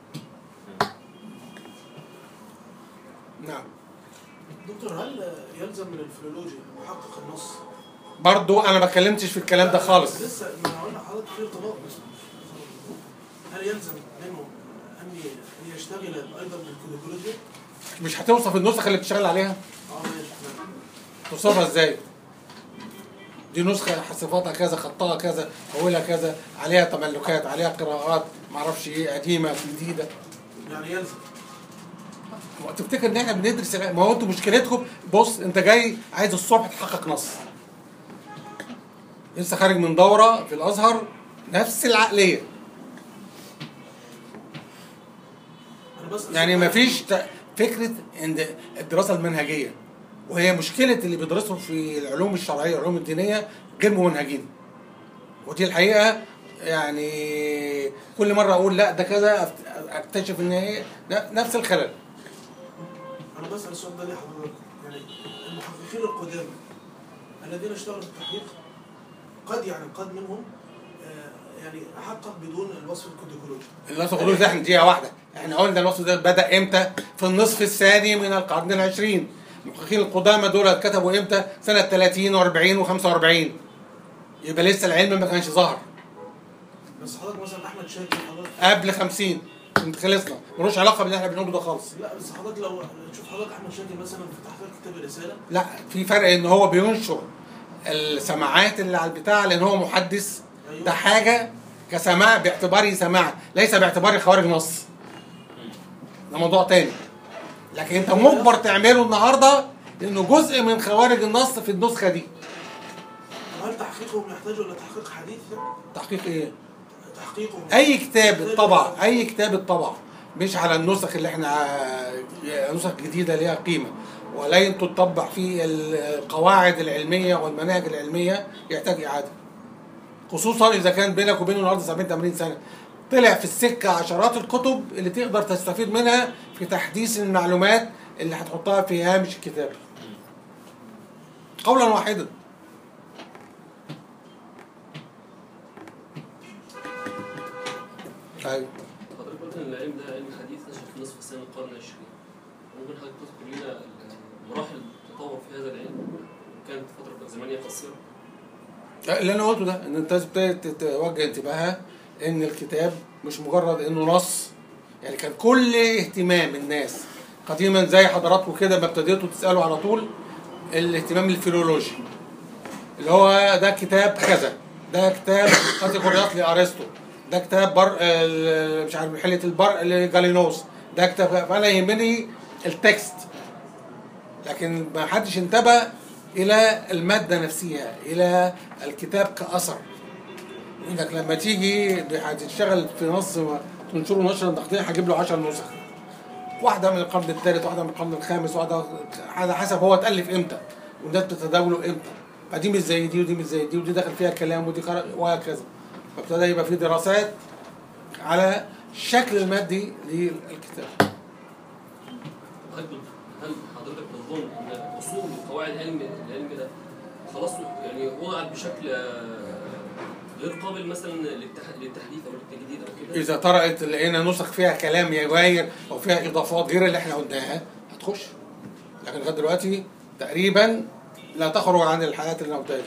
Speaker 1: نعم
Speaker 6: دكتور هل يلزم من الفلولوجيا محقق النص؟
Speaker 1: برضو انا ما اتكلمتش في الكلام ده خالص
Speaker 6: لسه ما انا قلنا حضرتك في ارتباط بس هل هل يلزم منه ان ان يشتغل ايضا بالكوديكولوجيا؟
Speaker 1: مش هتوصف النسخ اللي بتشتغل عليها
Speaker 6: اه ماشي تمام.
Speaker 1: توصفها ازاي دي نسخة صفاتها كذا خطها كذا أولها كذا عليها تملكات عليها قراءات معرفش ايه قديمة جديدة
Speaker 6: يعني يلزم
Speaker 1: تفتكر ان احنا بندرس ما هو انتوا مشكلتكم بص انت جاي عايز الصبح تحقق نص لسه خارج من دورة في الأزهر نفس العقلية
Speaker 6: انا بس
Speaker 1: يعني ما فيش ت- فكرة ان الدراسة المنهجية وهي مشكلة اللي بيدرسوا في العلوم الشرعية والعلوم الدينية غير ممنهجين ودي الحقيقة يعني كل مرة أقول لا ده كذا أفت- أكتشف إن هي ن- نفس الخلل
Speaker 6: انا بسال السؤال ده ليه حضرتك؟ يعني المحققين القدامى الذين اشتغلوا في التحقيق قد يعني قد منهم آه، يعني حقق بدون الوصف الكوديكولوجي
Speaker 1: النص الخلود ده احنا دقيقة واحدة احنا قلنا النص ده بدأ امتى؟ في النصف الثاني من القرن العشرين المحققين القدامى دول كتبوا امتى؟ سنة 30 و40 و45 يبقى لسه العلم ما كانش ظهر
Speaker 6: بس حضرتك مثلا احمد شاكر حضرتك
Speaker 1: قبل 50 كنت خلصنا ملوش علاقة باللي احنا بنقوله ده خالص
Speaker 6: لا بس حضرتك لو تشوف حضرتك احمد شاكر مثلا في تحقيق كتاب الرساله
Speaker 1: لا في فرق ان هو بينشر السماعات اللي على البتاع لان هو محدث ده حاجة كسماع باعتباره سماع ليس باعتباره خوارج نص ده موضوع تاني لكن انت مجبر تعمله النهارده لانه جزء من خوارج النص في النسخة دي
Speaker 6: هل تحقيقهم يحتاج الى تحقيق حديث؟ يعني؟
Speaker 1: تحقيق ايه؟
Speaker 6: تحقيقهم
Speaker 1: اي كتاب اتطبع اي كتاب اتطبع مش على النسخ اللي احنا نسخ جديده ليها قيمه ولن تطبع في القواعد العلميه والمناهج العلميه يحتاج اعاده خصوصا اذا كان بينك وبينه النهارده 70 80 سنه طلع في السكه عشرات الكتب اللي تقدر تستفيد منها في تحديث المعلومات اللي هتحطها في هامش الكتاب قولا واحدا ايوه
Speaker 7: حضرتك قلت ان العلم ده علم حديث نشأ في نصف سنة القرن العشرين ممكن حضرتك تذكر لنا مراحل التطور في هذا العلم كانت فترة زمنية قصيرة
Speaker 1: اللي انا قلته ده ان انت لازم ت- توجه انتباهها ان الكتاب مش مجرد انه نص يعني كان كل اهتمام الناس قديما زي حضراتكم كده ما ابتديتوا تسالوا على طول الاهتمام الفيلولوجي اللي هو ده كتاب كذا ده كتاب كاتيجوريات لارسطو ده كتاب بر ال- مش عارف حله البر لجالينوس ده كتاب فانا يهمني التكست لكن ما حدش انتبه الى الماده نفسها الى الكتاب كاثر انك لما تيجي هتشتغل في نص تنشره نشرا نقديا هجيب له 10 نسخ واحده من القرن الثالث واحده من القرن الخامس واحده على حسب هو اتالف امتى والناس بتتداوله امتى فدي مش زي دي ودي مش زي دي ودي دخل فيها كلام ودي قرأ وهكذا فابتدى يبقى في دراسات على الشكل المادي للكتاب
Speaker 7: هل هل حضرتك بتظن ان اصول وقواعد العلم العلم ده خلاص يعني وضعت بشكل آه، غير قابل مثلا للتح- للتحديث او للتجديد او كده
Speaker 1: اذا طرقت لقينا نسخ فيها كلام يغاير او فيها اضافات غير اللي احنا قلناها هتخش لكن لغايه دلوقتي تقريبا لا تخرج عن الحالات اللي انا قلتها دي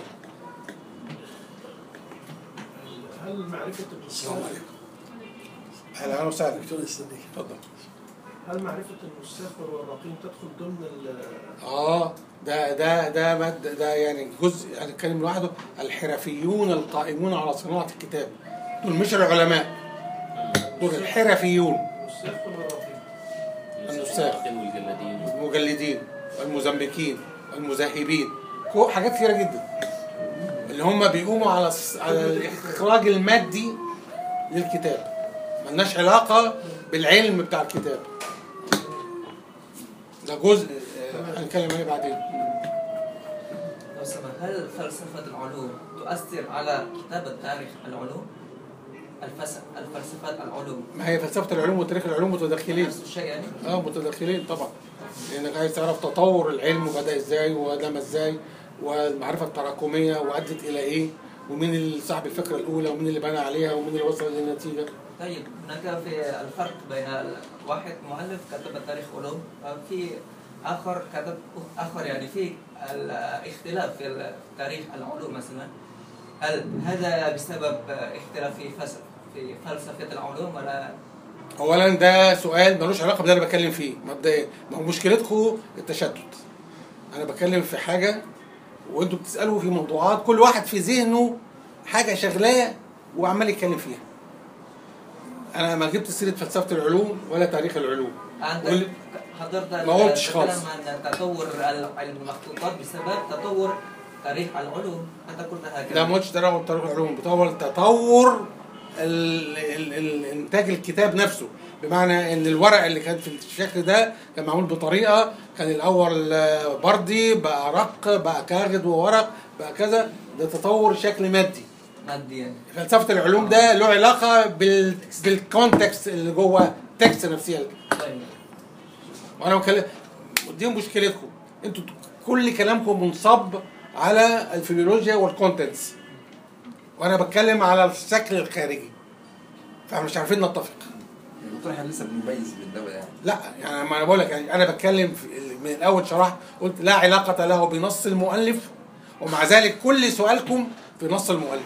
Speaker 6: هل معرفه
Speaker 1: السلام
Speaker 6: النساخ
Speaker 1: عليكم اهلا وسهلا
Speaker 8: دكتور استنيك
Speaker 1: اتفضل
Speaker 6: هل معرفه النساخ والورقين تدخل ضمن ال-
Speaker 1: اه ده ده ده مد ده يعني جزء يعني كلمه لوحده الحرفيون القائمون على صناعه الكتاب دول مش العلماء دول الحرفيون
Speaker 6: النساخ والورقين
Speaker 1: النساخ.
Speaker 3: والجلادين
Speaker 1: المجلدين والمزمكين والمذهبين كو- حاجات كتيره جدا اللي هم بيقوموا على الس- على الاخراج المادي للكتاب ملناش علاقه بالعلم بتاع الكتاب ده جزء آه، هنتكلم عليه بعدين
Speaker 9: لو سمحت هل فلسفة العلوم تؤثر على كتابة تاريخ العلوم؟ الفلسفة الفلسفات العلوم
Speaker 1: ما هي فلسفه العلوم وتاريخ العلوم متداخلين
Speaker 9: نفس الشيء يعني؟
Speaker 1: اه متداخلين طبعا لانك عايز تعرف تطور العلم بدا ازاي ونما ازاي والمعرفه التراكميه وادت الى ايه ومين اللي صاحب الفكره الاولى ومين اللي بنى عليها ومين اللي وصل للنتيجه
Speaker 9: طيب هناك في الفرق بين ال- واحد مؤلف كتب تاريخ علوم وفي آخر كتب آخر يعني في الاختلاف في تاريخ العلوم مثلا هل هذا بسبب اختلاف في فلس- في فلسفه العلوم ولا
Speaker 1: اولا ده سؤال ملوش علاقه باللي انا بتكلم فيه مبدئيا ما هو مشكلتكم التشتت انا بتكلم في حاجه وانتوا بتسالوا في موضوعات كل واحد في ذهنه حاجه شغلاه وعمال يتكلم فيها انا ما جبت سيره فلسفه العلوم ولا تاريخ العلوم
Speaker 9: انت
Speaker 1: واللي-
Speaker 9: حضرتك
Speaker 1: ما قلتش
Speaker 9: تتكلم
Speaker 1: خالص.
Speaker 9: عن تطور علم المخطوطات بسبب تطور تاريخ العلوم انت قلت هكذا
Speaker 1: لا ما قلتش تطور تاريخ العلوم بتطور تطور ال- ال- ال- انتاج الكتاب نفسه بمعنى ان الورق اللي كان في الشكل ده كان معمول بطريقه كان الاول آه، بردي بقى رق بقى كاغد وورق بقى كذا ده تطور شكل مادي
Speaker 9: ماديا
Speaker 1: فلسفه العلوم ده له علاقه بال بالكونتكست اللي جوه التكست نفسها
Speaker 9: طيب
Speaker 1: وانا بكلم دي مشكلتكم انتوا كل كلامكم منصب على الفيلولوجيا والكونتنتس وانا بتكلم على الشكل الخارجي فمش عارفين نتفق
Speaker 2: الدكتور احنا لسه بنميز بين ده وده يعني
Speaker 1: لا يعني ما انا بقول لك يعني انا بتكلم في من الاول شرحت قلت لا علاقه له بنص المؤلف ومع ذلك كل سؤالكم في نص المؤلف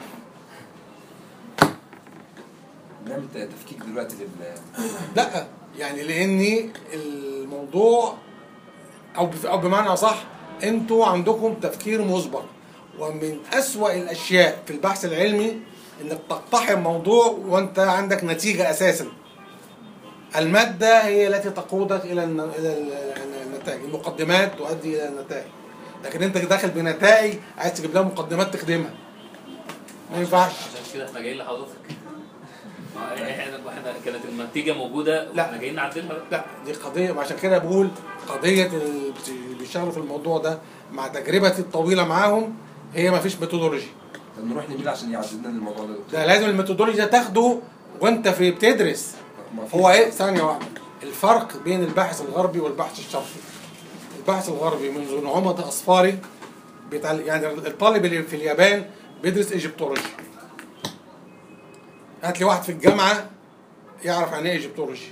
Speaker 2: بنعمل تفكيك دلوقتي لل
Speaker 1: لا يعني لاني الموضوع او بف- او بمعنى اصح انتوا عندكم تفكير مسبق ومن اسوأ الاشياء في البحث العلمي انك تقتحم موضوع وانت عندك نتيجه اساسا الماده هي التي تقودك الى الن- الى ال- النتائج المقدمات تؤدي الى النتائج لكن انت داخل بنتائج عايز تجيب لها مقدمات تخدمها ما ينفعش
Speaker 3: عشان كده احنا جايين لحضرتك ما احنا احنا كانت النتيجه موجوده
Speaker 1: لا.
Speaker 3: واحنا جايين نعدلها بقى.
Speaker 1: لا دي قضية عشان كده بقول قضية اللي بيشتغلوا في الموضوع ده مع تجربتي الطويلة معاهم هي ما فيش ميثودولوجي
Speaker 2: طب نروح لمين عشان يعدل لنا الموضوع ده يا دكتور؟
Speaker 1: ده لازم الميثودولوجي ده تاخده وانت في بتدرس
Speaker 2: ما في-
Speaker 1: هو ايه ثانية واحدة الفرق بين الباحث الغربي والباحث الشرقي الباحث الغربي منذ نعومة أصفاري بيتعلم يعني الطالب اللي في اليابان بيدرس ايجيبتولوجي هات لي واحد في الجامعة يعرف عن ايه ايجيبتولوجي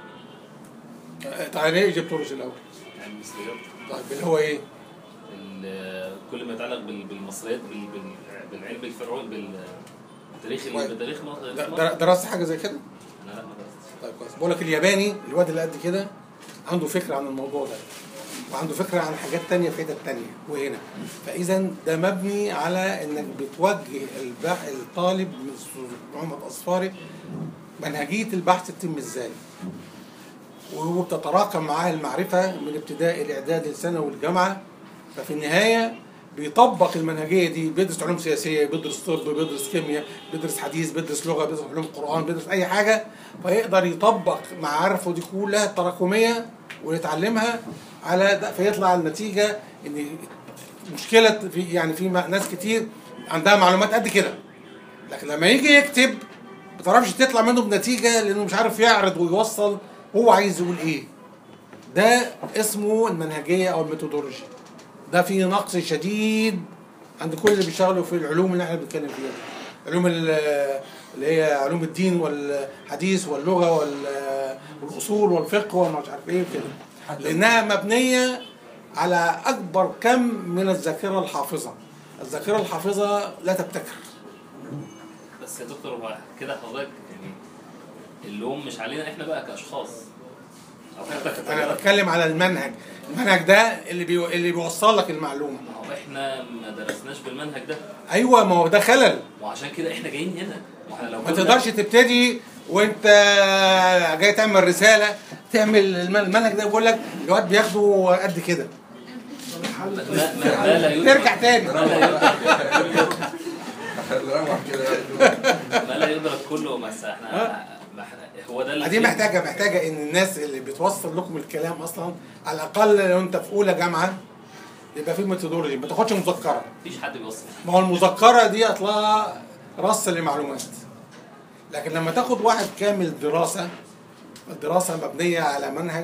Speaker 1: عن ايه ايجيبتولوجي الأول
Speaker 3: يعني المصريات
Speaker 1: طيب اللي هو ايه؟
Speaker 3: ال- كل ما يتعلق بال- بالمصريات بال- بال- بالعلم الفرعوني بالتاريخ
Speaker 1: كويس.
Speaker 3: بالتاريخ مصر
Speaker 1: در- در- درست حاجة زي كده؟
Speaker 3: انا لا ما درستش
Speaker 1: طيب كويس بقول لك الياباني الواد اللي قد كده عنده فكره عن الموضوع ده وعنده فكره عن حاجات تانية في حتت تانية وهنا فاذا ده مبني على انك بتوجه البح الطالب من محمد اصفاري منهجيه البحث تتم ازاي وبتتراكم معاه المعرفه من ابتدائي الاعداد الثانوي والجامعه ففي النهايه بيطبق المنهجيه دي بيدرس علوم سياسيه بيدرس طب بيدرس كيمياء بيدرس حديث بيدرس لغه بيدرس علوم قران بيدرس اي حاجه فيقدر يطبق معارفه دي كلها التراكميه ويتعلمها على ده فيطلع النتيجه ان مشكله في يعني في ناس كتير عندها معلومات قد كده لكن لما يجي يكتب ما تعرفش تطلع منه بنتيجه لانه مش عارف يعرض ويوصل هو عايز يقول ايه ده اسمه المنهجيه او الميثودولوجي ده فيه نقص شديد عند كل اللي بيشتغلوا في العلوم اللي احنا بنتكلم فيها دي. علوم ال- اللي هي علوم الدين والحديث واللغه وال- والاصول والفقه ومش عارف ايه كده لانها مبنيه على اكبر كم من الذاكره الحافظه الذاكره الحافظه لا تبتكر
Speaker 3: بس يا دكتور هو كده حضرتك يعني اللوم مش علينا احنا بقى كاشخاص او حضرتك
Speaker 1: انا
Speaker 3: كتجارب.
Speaker 1: بتكلم على المنهج المنهج ده اللي بي... اللي بيوصل لك المعلومه
Speaker 3: ما هو احنا ما درسناش بالمنهج ده
Speaker 1: ايوه ما هو ده خلل
Speaker 3: وعشان كده احنا جايين هنا واحنا لو
Speaker 1: ما
Speaker 3: كنا-
Speaker 1: تقدرش تبتدي وانت جاي تعمل رساله تعمل الم- المنهج ده بيقول لك الواد بياخده قد كده
Speaker 3: ما ما ما لا يدرك
Speaker 1: نرجع تاني
Speaker 3: ما لا يدرك
Speaker 2: نروح كده
Speaker 3: ما لا يدرك كله بس احنا ما احنا- هو ده اللي
Speaker 1: دي محتاجه محتاجه ان الناس اللي بتوصل لكم الكلام اصلا على الاقل لو انت في اولى جامعه يبقى في ميثودولوجي ما تاخدش مذكره
Speaker 3: مفيش حد بيوصل
Speaker 1: ما هو المذكره دي اطلعها رص لمعلومات لكن لما تاخد واحد كامل دراسه الدراسه مبنيه على منهج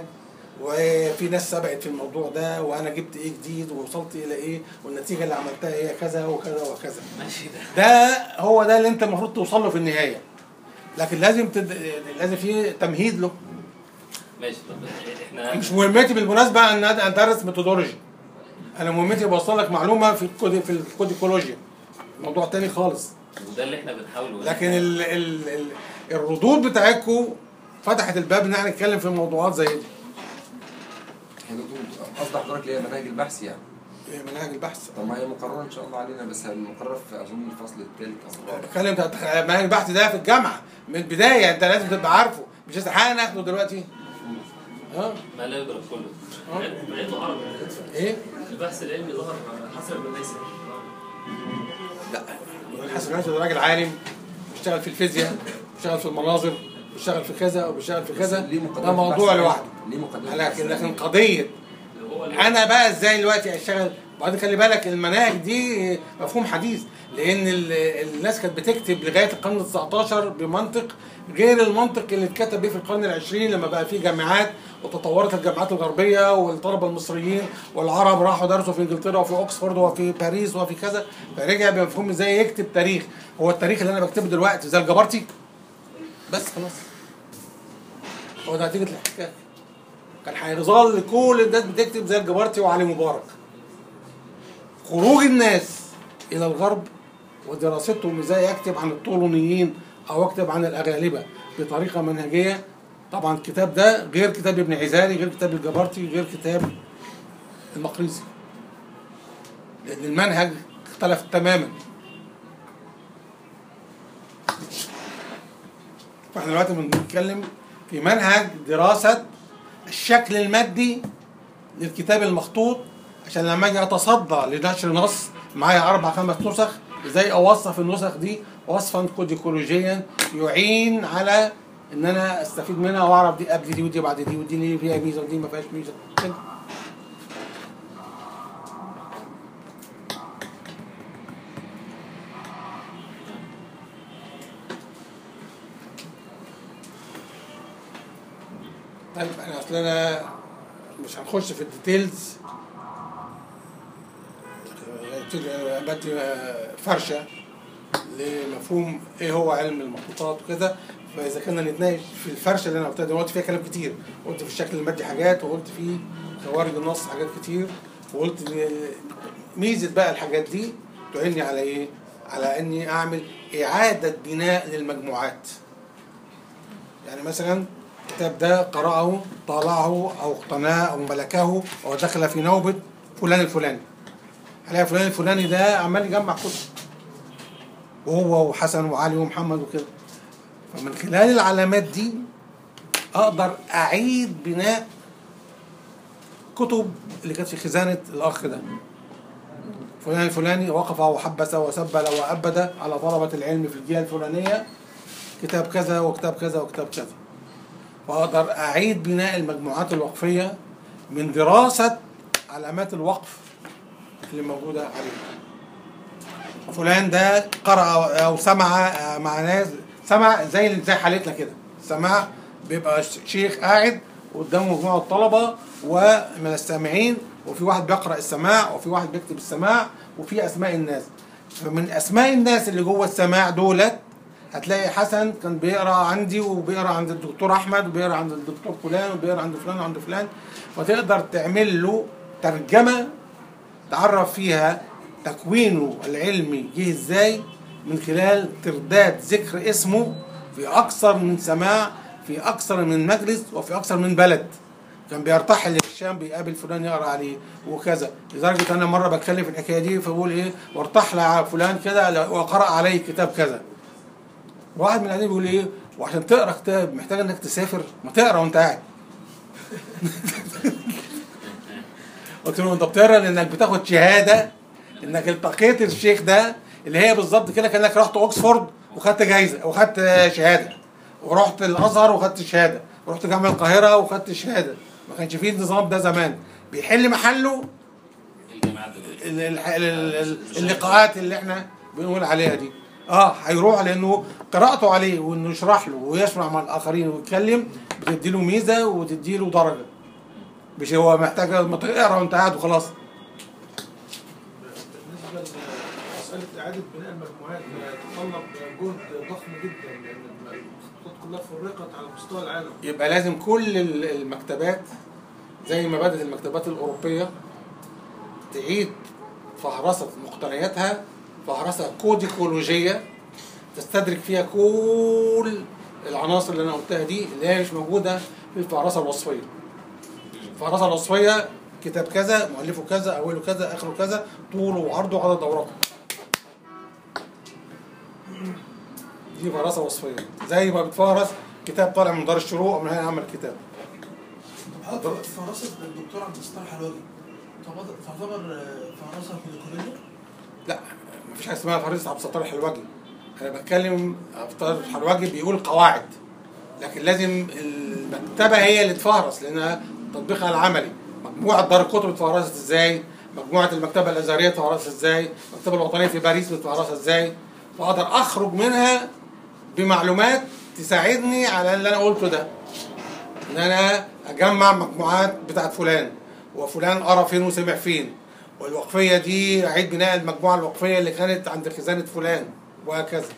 Speaker 1: وفي ناس سبقت في الموضوع ده وانا جبت ايه جديد ووصلت الى ايه والنتيجه اللي عملتها هي كذا وكذا وكذا
Speaker 3: ماشي ده
Speaker 1: ده هو ده اللي انت المفروض توصل له في النهايه لكن لازم تد... لازم في تمهيد له
Speaker 3: ماشي طب احنا
Speaker 1: مش مهمتي بالمناسبه ان أد- ادرس ميثودولوجي انا مهمتي بوصل لك معلومه في الكود في الكوديكولوجيا موضوع تاني خالص
Speaker 3: وده اللي احنا بنحاوله
Speaker 1: لكن ال ال ال الردود بتاعتكم فتحت الباب ان احنا نتكلم في موضوعات زي دي
Speaker 2: يا دكتور قصد حضرتك اللي هي مناهج البحث يعني
Speaker 1: إيه منهج البحث
Speaker 2: طب ما هي مقرره ان شاء الله علينا بس المقرره في اظن الفصل الثالث او الرابع
Speaker 1: بتكلم ده- منهج البحث ده في الجامعه من البدايه انت لازم تبقى عارفه مش لسه حالا ناخده دلوقتي اه
Speaker 3: ما لا يدرك كله
Speaker 7: مع انه عربي
Speaker 1: ايه
Speaker 7: البحث العلمي ظهر حسب ما ليس
Speaker 1: لا حسن الراشد ده راجل عالم بيشتغل في الفيزياء بيشتغل في المناظر بيشتغل في كذا وبيشتغل في كذا
Speaker 2: ليه مقدمة
Speaker 1: ده موضوع
Speaker 2: بحث
Speaker 1: لوحده
Speaker 2: ليه مقدمة
Speaker 1: لكن
Speaker 2: بحث
Speaker 1: لكن قضيه
Speaker 7: اللي هو
Speaker 1: انا بقى ازاي دلوقتي اشتغل وبعدين خلي بالك المناهج دي مفهوم حديث لان ال- الناس كانت بتكتب لغايه القرن ال 19 بمنطق غير المنطق اللي اتكتب بيه في القرن العشرين لما بقى فيه جامعات وتطورت الجامعات الغربيه والطلبه المصريين والعرب راحوا درسوا في انجلترا وفي اوكسفورد وفي باريس وفي كذا فرجع بمفهوم ازاي يكتب تاريخ هو التاريخ اللي انا بكتبه دلوقتي زي الجبرتي بس خلاص هو ده نتيجه الاحتكاك كان هيظل كل الناس بتكتب زي الجبرتي وعلي مبارك خروج الناس الى الغرب ودراستهم ازاي اكتب عن الطولونيين او اكتب عن الاغالبه بطريقه منهجيه طبعا الكتاب ده غير كتاب ابن عزالي غير كتاب الجبرتي غير كتاب المقريزي لان المنهج اختلف تماما فاحنا دلوقتي بنتكلم في منهج دراسه الشكل المادي للكتاب المخطوط عشان لما اجي اتصدى لنشر نص معايا اربع خمس نسخ ازاي اوصف النسخ دي وصفا كوديكولوجيا يعين على ان انا استفيد منها واعرف دي قبل دي ودي بعد دي ودي ليه فيها ميزه ودي ما فيهاش ميزه كده طيب انا اصل انا مش هنخش في الديتيلز آه، بدي آه، فرشه لمفهوم ايه هو علم المخطوطات وكده فاذا كنا نتناقش في الفرشه اللي انا قلتها دلوقتي فيها كلام كتير قلت في الشكل المادي حاجات وقلت في خوارج النص حاجات كتير وقلت إن ميزه بقى الحاجات دي تعيني على ايه؟ على اني اعمل اعاده بناء للمجموعات يعني مثلا الكتاب ده قرأه طالعه أو اقتناه أو ملكه أو دخل في نوبة فلان الفلاني هلاقي فلان الفلاني ده عمال يجمع كتب وهو وحسن وعلي ومحمد وكده فمن خلال العلامات دي أقدر أعيد بناء كتب اللي كانت في خزانة الأخ ده فلان الفلاني وقف وحبس وسبل وأبد على طلبة العلم في الجهة الفلانية كتاب كذا وكتاب كذا وكتاب كذا واقدر اعيد بناء المجموعات الوقفيه من دراسه علامات الوقف اللي موجوده عليها فلان ده قرأ او سمع مع ناس سمع زي زي حالتنا كده سمع بيبقى شيخ قاعد قدامه مجموعه طلبه ومن السامعين وفي واحد بيقرأ السماع وفي واحد بيكتب السماع وفي اسماء الناس فمن اسماء الناس اللي جوه السماع دولت هتلاقي حسن كان بيقرا عندي وبيقرا عند الدكتور احمد وبيقرا عند الدكتور فلان وبيقرا عند فلان وعند فلان فتقدر تعمل له ترجمه تعرف فيها تكوينه العلمي جه ازاي من خلال ترداد ذكر اسمه في اكثر من سماع في اكثر من مجلس وفي اكثر من بلد كان بيرتحل للشام بيقابل فلان يقرا عليه وكذا لدرجه انا مره بتكلم في الحكايه دي فبقول ايه وارتحل على فلان كده وقرا عليه كتاب كذا واحد من القاعدين بيقول ايه وعشان تقرا كتاب محتاج انك تسافر ما تقرا وانت قاعد قلت له انت بتقرا لانك بتاخد شهاده انك التقيت الشيخ ده اللي هي بالظبط كده كانك رحت اوكسفورد وخدت جايزه وخدت شهاده ورحت الازهر وخدت شهاده ورحت جامعه القاهره وخدت شهاده ما كانش فيه النظام ده زمان بيحل محله
Speaker 3: الجامعات دلوقتي
Speaker 1: ال- ال- ال- ال- اللقاءات اللي احنا بنقول عليها دي اه هيروح لانه قراءته عليه وانه يشرح له ويسمع مع الاخرين ويتكلم بتدي له ميزه وتدي له درجه مش هو محتاج ما تقرا وانت قاعد وخلاص
Speaker 6: بالنسبه لمساله اعاده بناء المجموعات تتطلب جهد ضخم جدا لان الخطوط كلها فرقت على مستوى العالم
Speaker 1: يبقى لازم كل ال- المكتبات زي ما بدأت المكتبات الأوروبية تعيد فهرسة مقتنياتها فهرسة كوديكولوجية تستدرك فيها كل العناصر اللي انا قلتها دي اللي هي مش موجوده في الفهرسه الوصفيه الفهرسه الوصفيه كتاب كذا مؤلفه كذا اوله كذا اخره كذا طوله وعرضه وعدد اوراقه دي فهرسه وصفيه زي ما بتفهرس كتاب طالع من دار الشروق او من هيئه عمل الكتاب
Speaker 6: طب حضرتك فراسة الدكتور عبد الستار حلواني تعتبر تعتبر آه، فراسة كوديكولوجيا؟
Speaker 1: لا مفيش حاجه اسمها فريسة عبد الستار الحلوجي انا بتكلم عبد الستار الحلوجي بيقول قواعد لكن لازم المكتبه هي اللي تفهرس لانها تطبيقها العملي مجموعه دار الكتب اتفهرست ازاي مجموعه المكتبه الازهريه اتفهرست ازاي المكتبه الوطنيه في باريس متفهرسه ازاي فاقدر اخرج منها بمعلومات تساعدني على اللي انا قلته ده ان انا اجمع مجموعات بتاعت فلان وفلان قرا فين وسمع فين والوقفيه دي اعيد بناء المجموعه الوقفيه اللي كانت عند خزانه فلان وهكذا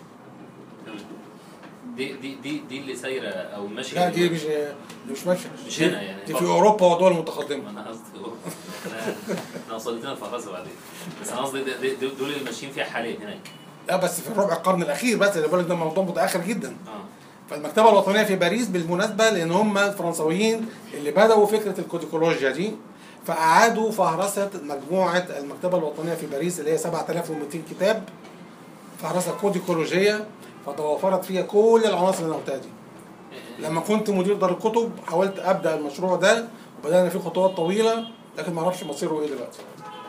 Speaker 3: دي دي دي دي اللي سايره او ماشيه
Speaker 1: لا دي مش دي مش ماشيه
Speaker 3: مش هنا يعني.
Speaker 1: دي في اوروبا ودول متقدمه
Speaker 3: انا قصدي انا انا وصلت لنا الفهرسه بعدين بس انا قصدي ده- ده- ده- دول اللي ماشيين فيها حاليا هناك
Speaker 1: لا بس في الربع القرن الاخير بس اللي بقول لك ده موضوع متاخر جدا
Speaker 3: اه
Speaker 1: فالمكتبه الوطنيه في باريس بالمناسبه لان هم الفرنسويين اللي بداوا فكره الكوديكولوجيا دي فاعادوا فهرسه مجموعه المكتبه الوطنيه في باريس اللي هي 7200 كتاب فهرسه كوديكولوجيه فتوافرت فيها كل العناصر اللي انا قلتها دي لما كنت مدير دار الكتب حاولت ابدا المشروع ده وبدانا فيه خطوات طويله لكن ما اعرفش مصيره ايه دلوقتي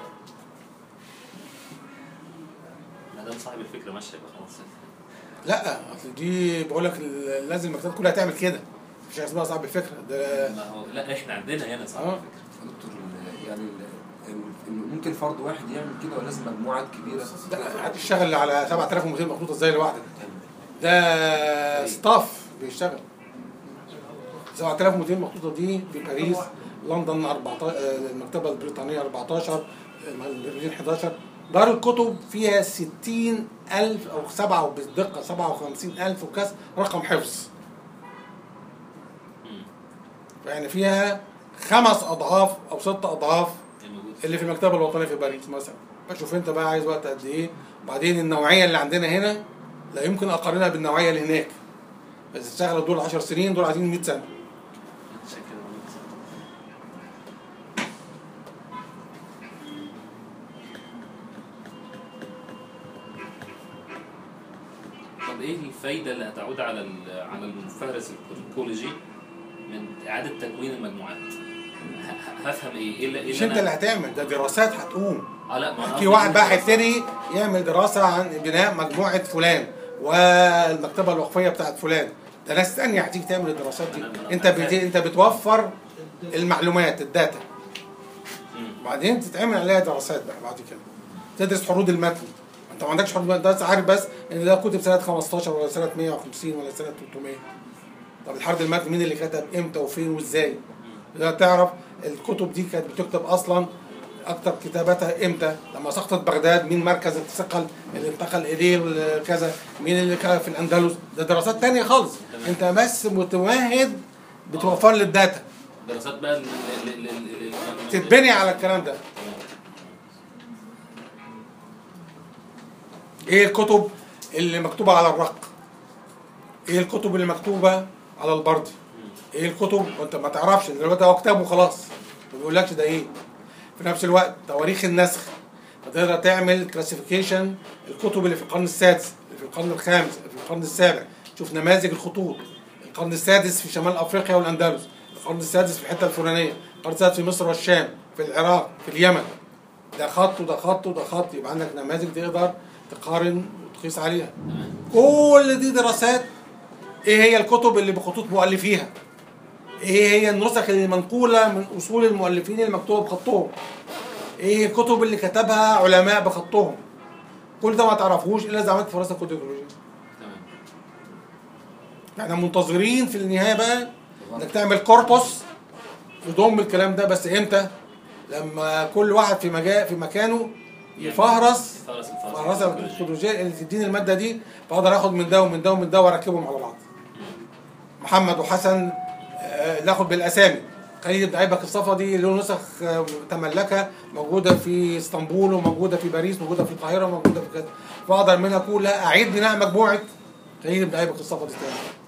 Speaker 3: ما دام صاحب الفكره ماشيه يبقى خلاص
Speaker 1: لا اصل دي بقول لك ال- لازم المكتبه كلها تعمل كده مش حاجه اسمها صاحب الفكره ده
Speaker 3: ما هو لا احنا عندنا هنا صاحب
Speaker 1: اه
Speaker 3: الفكره
Speaker 2: دكتور ال- يعني ال- ال- ال- ممكن فرد واحد يعمل كده ولا لازم مجموعات كبيره
Speaker 1: لا هتشتغل على 7200 مخطوطه ازاي لوحدك ده ستاف بيشتغل 7200 مخطوطه دي في باريس لندن 14 آه، المكتبه البريطانيه 14 برلين 11 دار الكتب فيها 60000 او 7 بالدقه 57000 وكاس رقم حفظ
Speaker 3: مم.
Speaker 1: يعني فيها خمس اضعاف او ست اضعاف
Speaker 3: الموجود
Speaker 1: اللي في المكتبه الوطنيه في باريس مثلا فشوف انت بقى عايز وقت قد ايه وبعدين النوعيه اللي عندنا هنا لا يمكن اقارنها بالنوعيه اللي هناك بس اشتغلوا دول 10 سنين دول عايزين 100 سنه
Speaker 3: عشان كده موجود. طب ايه الفايده اللي هتعود على ال- على المفهرس الكوليجي من اعاده تكوين المجموعات؟ ه- ه- هفهم ايه؟ ايه اللي, إيه
Speaker 1: مش انت اللي هتعمل ده دراسات هتقوم
Speaker 3: اه لا ما أنا
Speaker 1: في
Speaker 3: قصدي
Speaker 1: واحد
Speaker 3: إن
Speaker 1: بقى
Speaker 3: أنت-
Speaker 1: هيبتدي يعمل دراسه عن بناء مجموعه فلان والمكتبه الوقفيه بتاعت فلان ده ناس تانية هتيجي تعمل الدراسات دي
Speaker 3: أنا- أنا
Speaker 1: انت بت...
Speaker 3: فاهم.
Speaker 1: انت بتوفر المعلومات الداتا
Speaker 3: مم.
Speaker 1: وبعدين تتعمل عليها دراسات بقى بعد كده تدرس حدود المتن انت ما عندكش حدود المتن انت عارف بس ان ده كتب سنه 15 ولا سنه 150 ولا سنه 300 طب الحرد المتن مين اللي كتب امتى وفين وازاي لا تعرف الكتب دي كانت بتكتب اصلا اكتر كتاباتها امتى لما سقطت بغداد مين مركز الثقل اللي انتقل اليه كذا مين اللي كان في الاندلس ده دراسات تانية خالص
Speaker 3: تمام.
Speaker 1: انت بس متمهد بتوفر لي الداتا
Speaker 3: دراسات بقى ال- ال- ال- ال- ال-
Speaker 1: تتبني على الكلام ده ايه الكتب اللي مكتوبه على الرق ايه الكتب اللي مكتوبه على البردي ايه الكتب وانت ما تعرفش دلوقتي هو كتاب وخلاص ما بيقولكش ده ايه في نفس الوقت تواريخ النسخ فتقدر تعمل كلاسيفيكيشن الكتب اللي في القرن السادس اللي في القرن الخامس اللي في القرن السابع تشوف نماذج الخطوط القرن السادس في شمال افريقيا والاندلس القرن السادس في الحته الفلانيه القرن السادس في مصر والشام في العراق في اليمن ده خط وده خط وده خط يبقى عندك نماذج تقدر تقارن وتقيس عليها كل دي دراسات ايه هي الكتب اللي بخطوط مؤلفيها ايه هي النسخ اللي منقوله من اصول المؤلفين المكتوبه بخطهم ايه الكتب اللي كتبها علماء بخطهم كل ده ما تعرفوش الا اذا عملت فراسه كوديولوجيه
Speaker 3: تمام
Speaker 1: احنا منتظرين في النهايه بقى انك تعمل كوربوس يضم الكلام ده بس امتى لما كل واحد في مجال في مكانه يفهرس
Speaker 3: فهرس الفهرس
Speaker 1: فهرسه الكوديولوجيه اللي تديني الماده دي فاقدر اخد من ده ومن ده ومن ده واركبهم على بعض محمد وحسن آه، ناخد بالاسامي خليل بن ايبك الصفا دي له نسخ آه، تملكها موجوده في اسطنبول وموجوده في باريس موجوده في القاهره وموجوده في كذا فاقدر منها كلها اعيد بناء مجموعه خليل بن ايبك الصفا دي تاني
Speaker 3: تمام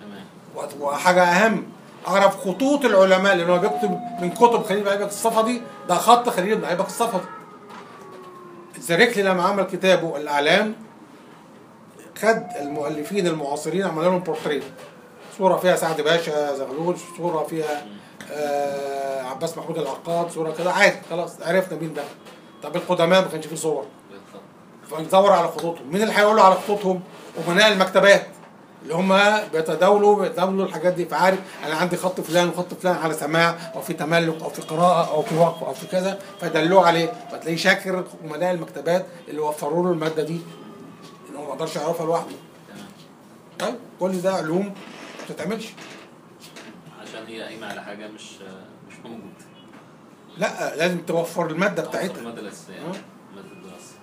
Speaker 1: وحاجه اهم اعرف خطوط العلماء لان هو بيكتب من كتب خليل بن ايبك الصفدي ده خط خليل بن ايبك الصفدي الزركلي لما عمل كتابه الاعلام خد المؤلفين المعاصرين عمل لهم بورتريه صوره فيها سعد باشا زغلول صوره فيها آه عباس محمود العقاد صوره كده عادي خلاص عرفنا مين ده طب القدماء ما كانش فيه صور فندور على خطوطهم مين اللي هيقولوا على خطوطهم امناء المكتبات اللي هم بيتداولوا بيتداولوا الحاجات دي فعارف انا عندي خط فلان وخط فلان على سماع او في تملك او في قراءه او في وقف او في كذا فدلوه عليه فتلاقيه شاكر امناء المكتبات اللي وفروا له الماده دي ان هو ما يقدرش يعرفها لوحده طيب كل ده علوم ما بتتعملش
Speaker 3: عشان هي قايمه على حاجه مش مش موجود
Speaker 1: لا لازم توفر الماده بتاعتها
Speaker 3: الماده الاساسيه
Speaker 1: آه.
Speaker 3: ماده الدراسه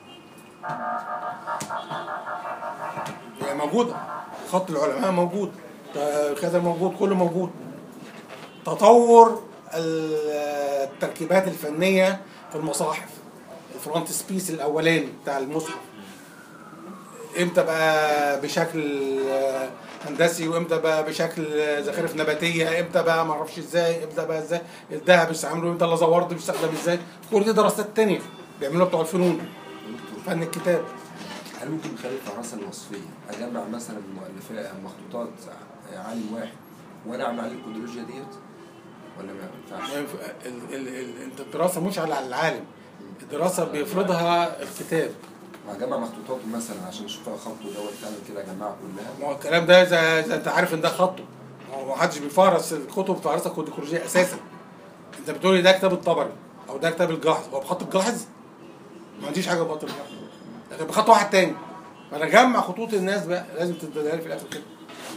Speaker 1: هي موجودة خط العلماء موجود ت- كذا موجود كله موجود تطور ال- التركيبات الفنية في المصاحف الفرونت سبيس الأولاني بتاع المصحف امتى بقى بشكل آه، هندسي وامتى بقى بشكل آه، زخارف نباتيه امتى بقى ما اعرفش ازاي امتى بقى ازاي الذهب بيستعملوا امتى اللازورد بيستخدم ازاي كل دي دراسات تانية بيعملوها بتوع الفنون
Speaker 2: دكتور
Speaker 1: فن الكتاب
Speaker 2: هل ممكن من خلال الفهرسه الوصفيه اجمع مثلا مؤلفات مخطوطات عالم واحد وانا اعمل عليه الكودولوجيا ديت ولا ما ينفعش؟
Speaker 1: ما ينفع- ال- ال- ال- انت الدراسه مش على العالم الدراسه بيفرضها الكتاب
Speaker 2: وهجمع مخطوطاته مثلا عشان اشوف فيها خط ودوت فعلا كده اجمعها كلها
Speaker 1: ما هو الكلام ده زي زي انت عارف ان ده خطه ما هو ما حدش بيفرس الكتب بتفرسها كوديكولوجيه اساسا انت بتقول لي ده كتاب الطبري او ده كتاب الجاحظ هو بخط الجاحظ ما عنديش حاجه بخط الجاحظ لكن بخط واحد تاني فانا اجمع خطوط الناس بقى لازم تديها لي في الاخر كده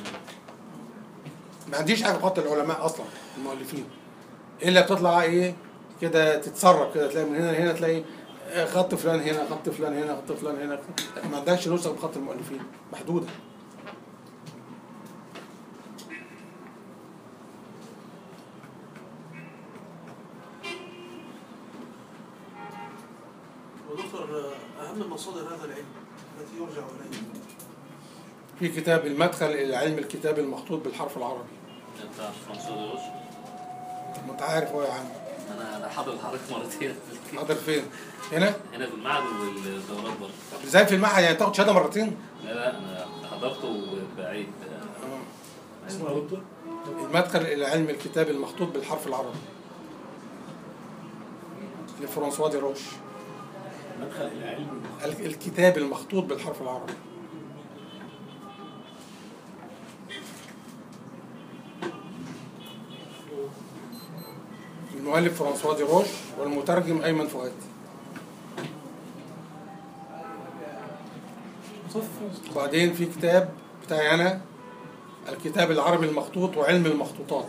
Speaker 1: ما عنديش حاجه بخط العلماء اصلا المؤلفين الا بتطلع ايه كده تتسرب كده تلاقي من هنا لهنا تلاقي آه، خط فلان هنا خط فلان هنا خط فلان هنا لكن ما عندكش نسخ بخط المؤلفين محدوده
Speaker 6: ودكتور آه، أهم مصادر هذا العلم التي يرجع إليه
Speaker 1: في كتاب المدخل الى علم الكتاب المخطوط بالحرف العربي
Speaker 3: ده بتاع فرانسوا دروش
Speaker 1: ما انت عارف هو يا عم
Speaker 3: انا انا حاضر حضرتك مرتين
Speaker 1: حاضر فين هنا
Speaker 3: هنا في المعهد والدورات برضه
Speaker 1: ازاي في المعهد يعني تاخد شهاده مرتين
Speaker 3: لا لا انا حضرته بعيد
Speaker 1: آه.
Speaker 5: اسمه يا دكتور
Speaker 1: المدخل الى علم الكتاب المخطوط بالحرف العربي لفرانسوا دي روش
Speaker 5: مدخل الى علم
Speaker 1: ال- الكتاب المخطوط بالحرف العربي المؤلف فرانسوا دي روش والمترجم ايمن فؤاد
Speaker 4: صف
Speaker 1: وبعدين في كتاب بتاعي انا الكتاب العربي المخطوط وعلم المخطوطات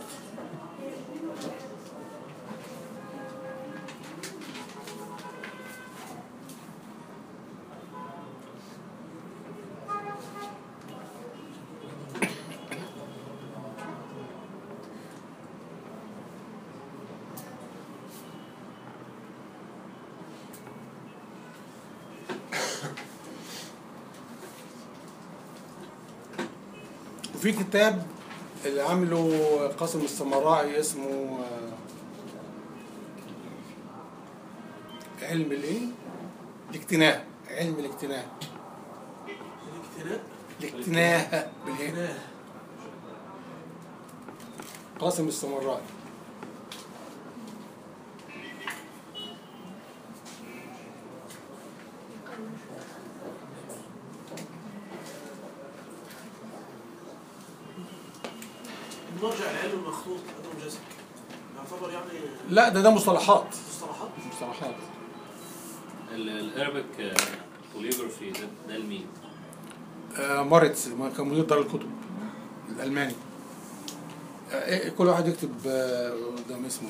Speaker 1: وفي كتاب اللي عامله قاسم السمراء اسمه آه، علم الايه؟ الاجتناء علم الاجتناء
Speaker 6: الاجتناء
Speaker 1: الاجتناء بالايه؟
Speaker 6: الاجتناء
Speaker 1: قاسم السمراء
Speaker 6: المرجع العلم المخطوط ادم جسك يعتبر يعني
Speaker 1: لا ده ده مصطلحات
Speaker 6: مصطلحات
Speaker 1: مصطلحات
Speaker 3: الارابيك بوليجرافي ده ده لمين؟
Speaker 1: آه مارتس ما كان مدير دار الكتب الالماني آه إيه- كل واحد يكتب آه، قدام اسمه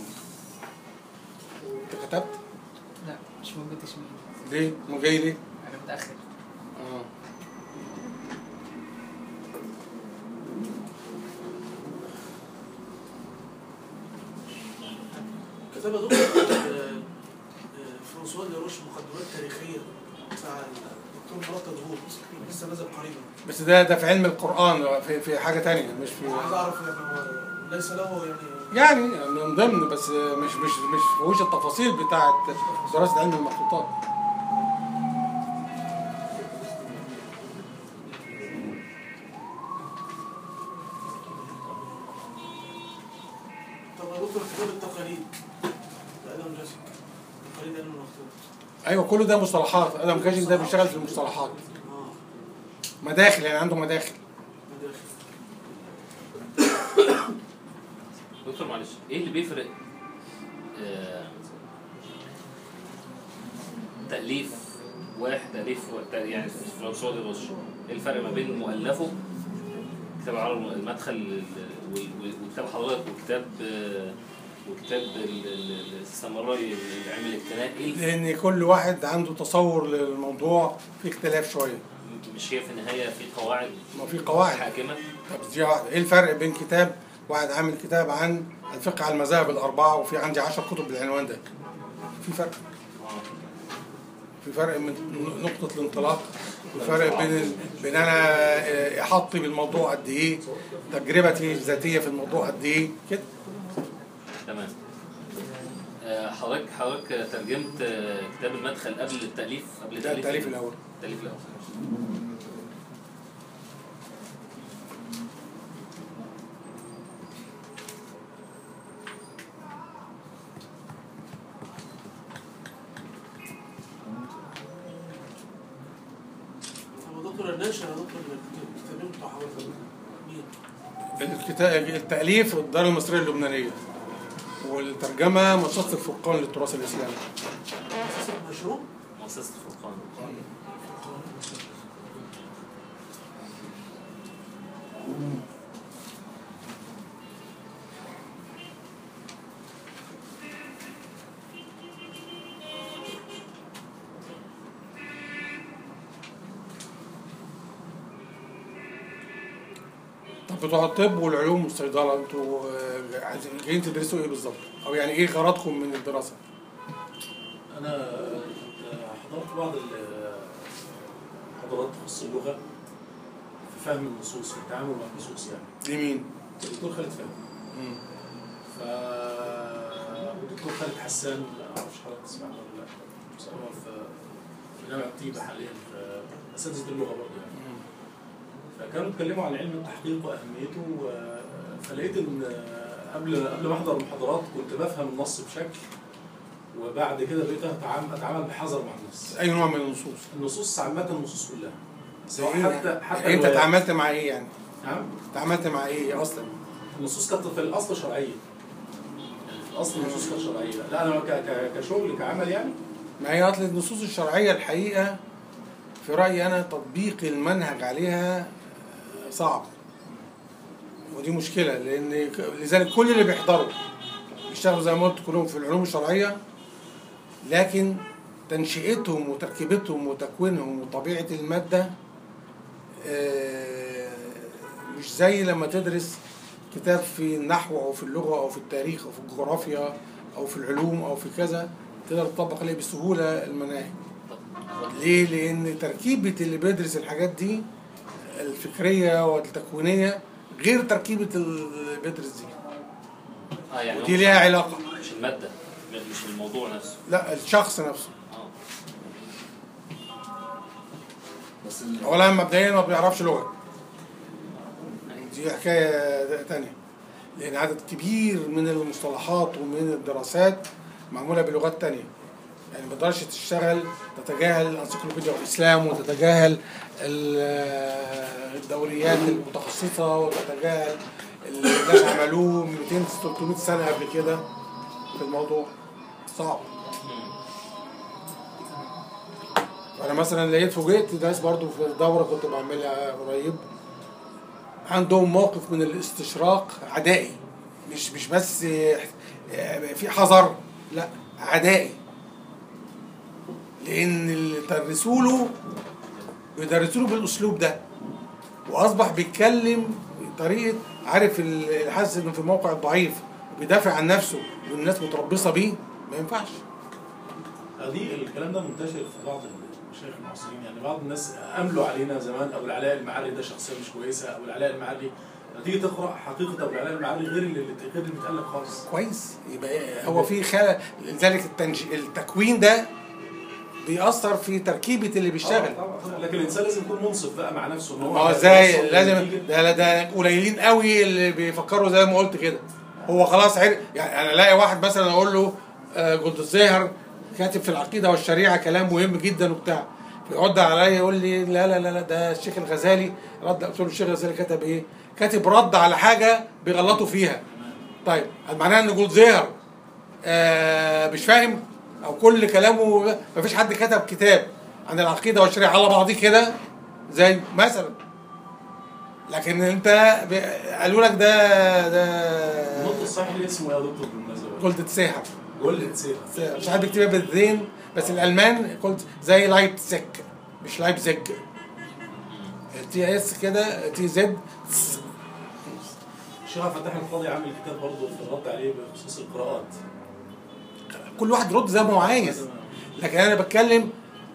Speaker 1: انت كتبت
Speaker 8: لا مش موجود اسمي
Speaker 1: ليه؟ ما جاي ليه؟
Speaker 8: انا متاخر
Speaker 1: اه
Speaker 6: كتب دكتور آه، آه، فرانسوا دي روش مقدمات تاريخيه بتاع دكتور مراد تدهور لسه نازل قريبا
Speaker 1: بس ده ده في علم القرآن في في حاجة تانية مش في
Speaker 6: عايز اعرف يعني هو ليس له يعني
Speaker 1: يعني من ضمن بس مش مش مش فيهوش التفاصيل بتاعت دراسة علم المخطوطات
Speaker 6: طب يا دكتور كتاب التقاليد لادم جاسك تقاليد علم المخطوط
Speaker 1: ايوه كل ده مصطلحات ادم كاشف ده بيشتغل في المصطلحات
Speaker 6: اه
Speaker 1: مداخل يعني عنده مداخل
Speaker 6: مداخل
Speaker 3: دكتور معلش ايه اللي بيفرق آه، تأليف واحد تأليف و- يعني في العنصر الرش ايه الفرق ما بين مؤلفه كتاب العرب المدخل ال- وال- وال- وكتاب حضرتك وكتاب آه، وكتاب ال- ال- ال- الساموراي اللي عمل اجتناء ايه الف-
Speaker 1: لان كل واحد عنده تصور للموضوع في اختلاف شويه
Speaker 3: مش هي في النهايه في قواعد
Speaker 1: ما في قواعد
Speaker 3: حاكمه
Speaker 1: طب دي واحده ايه الفرق بين كتاب واحد عامل كتاب عن الفقه على المذاهب الاربعه وفي عندي 10 كتب بالعنوان ده في فرق في فرق من نقطة الانطلاق وفرق بين ال- بين انا آه، احاطتي بالموضوع قد ايه تجربتي الذاتية في الموضوع قد ايه كده
Speaker 3: تمام آه، حضرتك حضرتك ترجمت آه، كتاب المدخل قبل التأليف قبل
Speaker 1: ده التأليف الأول
Speaker 3: التأليف الأول
Speaker 6: طب يا دكتور الناشر يا دكتور الكتابين بتوع حضرتك مين؟
Speaker 1: الكتاب التأليف الدار المصرية اللبنانية والترجمة مؤسسة الفرقان للتراث الإسلامي
Speaker 6: مؤسسة مشروع؟
Speaker 3: مؤسسة الفرقان
Speaker 1: طب بتوع الطب والعلوم والصيدلة انتوا آه، عايزين جايين تدرسوا ايه بالظبط؟ أو يعني ايه غرضكم من الدراسة؟
Speaker 5: انا حضرت بعض المحاضرات تخص اللغه في فهم النصوص في التعامل مع النصوص يعني
Speaker 1: لمين؟
Speaker 5: الدكتور خالد فهمي
Speaker 1: مم.
Speaker 5: ف والدكتور خالد حسان ما اعرفش حضرتك تسمع عنه ولا لا بس هو في في جامعه طيبه حاليا في اساتذه اللغه برضه يعني
Speaker 1: مم.
Speaker 5: فكانوا اتكلموا عن علم التحقيق واهميته و- فلقيت ان قبل قبل ما احضر المحاضرات كنت بفهم النص بشكل وبعد كده بقيت اتعامل اتعامل بحذر مع النص
Speaker 1: أي نوع من النصوص؟
Speaker 5: النصوص عامه النصوص كلها سواء
Speaker 1: إيه
Speaker 5: حتى
Speaker 1: يعني؟
Speaker 5: حتى
Speaker 1: يعني انت
Speaker 5: الروايات.
Speaker 1: اتعاملت مع ايه يعني؟
Speaker 5: نعم
Speaker 1: اتعاملت مع ايه اصلا؟
Speaker 5: النصوص كانت في الاصل شرعيه يعني في الاصل النصوص كانت شرعيه لا انا ك- ك- كشغل كعمل يعني
Speaker 1: ما هي اصل النصوص الشرعيه الحقيقه في رايي انا تطبيق المنهج عليها آه، صعب ودي مشكله لان ك- لذلك كل اللي بيحضروا بيشتغلوا زي ما قلت كلهم في العلوم الشرعيه لكن تنشئتهم وتركيبتهم وتكوينهم وطبيعه الماده آه، مش زي لما تدرس كتاب في النحو او في اللغه او في التاريخ او في الجغرافيا او في العلوم او في كذا تقدر تطبق عليه بسهوله المناهج ليه لان تركيبه اللي بيدرس الحاجات دي الفكريه والتكوينيه غير تركيبه اللي بيدرس دي
Speaker 3: اه يعني هو
Speaker 1: ودي ليها علاقه
Speaker 3: مش المادة مش الموضوع نفسه
Speaker 1: لا الشخص نفسه
Speaker 3: اه
Speaker 2: بس ال-
Speaker 1: اولا مبدئيا ما بيعرفش لغه دي حكايه تانية لان عدد كبير من المصطلحات ومن الدراسات معموله بلغات تانية يعني ما تقدرش تشتغل تتجاهل الانسيكلوبيديا والاسلام وتتجاهل ال- الدوريات المتخصصه وتتجاهل اللي الناس عملوه 200 300 سنه قبل كده في الموضوع صعب انا مثلا لقيت فوجئت ناس برضو في دوره كنت بعملها قريب عندهم موقف من الاستشراق عدائي مش مش بس في حذر لا عدائي لان اللي درسوا له بيدرسوا له بالاسلوب ده واصبح بيتكلم بطريقه عارف اللي حاسس انه في موقع ضعيف وبيدافع عن نفسه والناس متربصه بيه ما ينفعش
Speaker 5: دي الكلام ده منتشر في بعض المشايخ المعاصرين يعني بعض الناس املوا علينا زمان ابو العلاء المعري ده شخصيه مش كويسه ابو العلاء المعري لما تيجي تقرا حقيقه ابو العلاء المعري غير اللي غير اللي بيتقال خالص
Speaker 1: كويس يبقى هو في خلل لذلك التنج... التكوين ده بيأثر في تركيبة اللي بيشتغل
Speaker 5: آه، طبعاً. لكن الانسان لازم يكون منصف بقى مع نفسه ان هو
Speaker 1: ما هو ازاي
Speaker 5: يوصل
Speaker 1: لازم
Speaker 5: لنتيجة.
Speaker 1: ده ده قليلين قوي اللي بيفكروا زي ما قلت كده هو خلاص عرف يعني انا الاقي واحد مثلا اقول له آه، جولد الزاهر كاتب في العقيده والشريعه كلام مهم جدا وبتاع فيرد عليا يقول لي لا لا لا لا ده الشيخ الغزالي رد قلت له الشيخ الغزالي كتب ايه؟ كاتب رد على حاجه بيغلطوا فيها طيب هل معناها ان جولد زاهر آه مش فاهم او كل كلامه مفيش حد كتب كتاب عن العقيده والشريعه على بعضيه كده زي مثلا لكن انت ب- قالوا لك ده ده
Speaker 5: النطق الصحيح اللي اسمه يا دكتور بالمناسبه
Speaker 1: قلت تساهر
Speaker 5: جولد سيف
Speaker 1: مش عارف بيكتبها بالذين بس الالمان قلت زي لايبزيج مش لايبزيج تي اس كده تي زد
Speaker 5: الشيخ عبد الفتاح القاضي عامل كتاب برضه في الرد عليه بخصوص القراءات
Speaker 1: كل واحد يرد زي ما هو عايز لكن انا بتكلم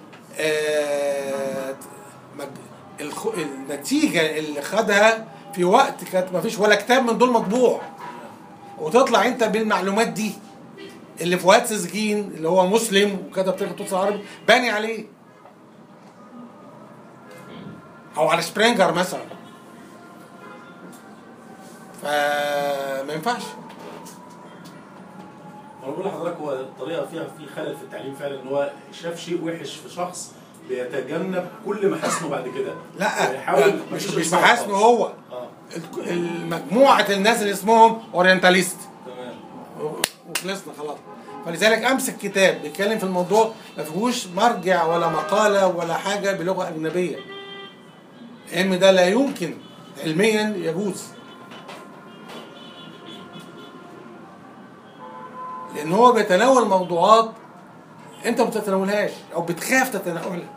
Speaker 1: آه مج- الخ- النتيجه اللي خدها في وقت كانت ما فيش ولا كتاب من دول مطبوع وتطلع انت بالمعلومات دي اللي فؤاد سجين اللي هو مسلم وكتب تاريخ التونسي العربي باني عليه او على سبرينجر مثلا فما ينفعش
Speaker 5: انا بقول لحضرتك هو الطريقه فيها في خلل في التعليم فعلا ان هو شاف شيء وحش في شخص بيتجنب كل محاسنه بعد كده
Speaker 1: لا
Speaker 5: بيحاول
Speaker 1: لا، مش
Speaker 5: مفيش
Speaker 1: مش
Speaker 5: إصلاح
Speaker 1: محاسنه
Speaker 5: خالص.
Speaker 1: هو
Speaker 5: اه
Speaker 1: الك- المجموعة الناس اللي اسمهم اورينتاليست
Speaker 5: تمام
Speaker 1: وخلصنا خلاص فلذلك امسك كتاب بيتكلم في الموضوع ما فيهوش مرجع ولا مقالة ولا حاجة بلغة أجنبية العلم ده لا يمكن علميا يجوز لأن هو بيتناول موضوعات أنت ما بتتناولهاش أو بتخاف تتناولها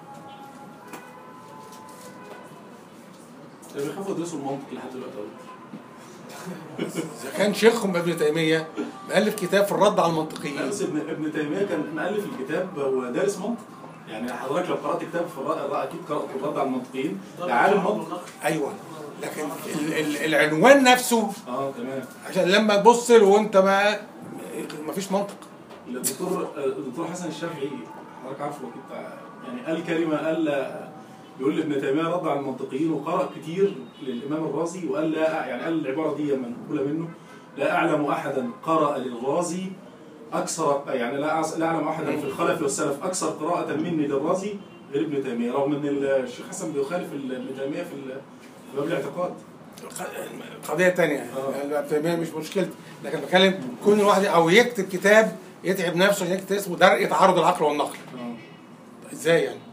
Speaker 5: ده بيخافوا يدرسوا المنطق لحد دلوقتي أوي.
Speaker 1: إذا كان شيخهم ابن تيمية مؤلف كتاب في الرد على
Speaker 5: لا
Speaker 1: المنطقيين
Speaker 5: بس ابن ابن تيميه كان مؤلف الكتاب ودارس منطق يعني حضرتك لو قرات كتاب في الرد اكيد قرات الرد على المنطقيين ده عالم منطق
Speaker 1: ايوه لكن ال- ال- العنوان نفسه
Speaker 5: اه تمام
Speaker 1: عشان لما تبص له وانت ما ما فيش منطق
Speaker 5: الدكتور الدكتور حسن الشافعي حضرتك عارفه اكيد بتاع- يعني قال كلمه قال بيقول ابن تيميه رد على المنطقيين وقرأ كتير للامام الرازي وقال لا يعني قال العباره دي منقوله منه لا اعلم احدا قرأ للرازي اكثر يعني لا أعز- لا اعلم احدا في الخلف والسلف اكثر قراءه مني للرازي غير ابن تيميه رغم ان الشيخ حسن بيخالف ابن تيميه في ال- في باب الاعتقاد
Speaker 1: قضيه تانية
Speaker 5: آه.
Speaker 1: يعني ابن تيميه مش مشكلتي لكن بتكلم كون الواحد او يكتب كتاب يتعب نفسه عشان يكتب اسمه درء تعارض العقل والنقل
Speaker 5: اه
Speaker 1: ازاي يعني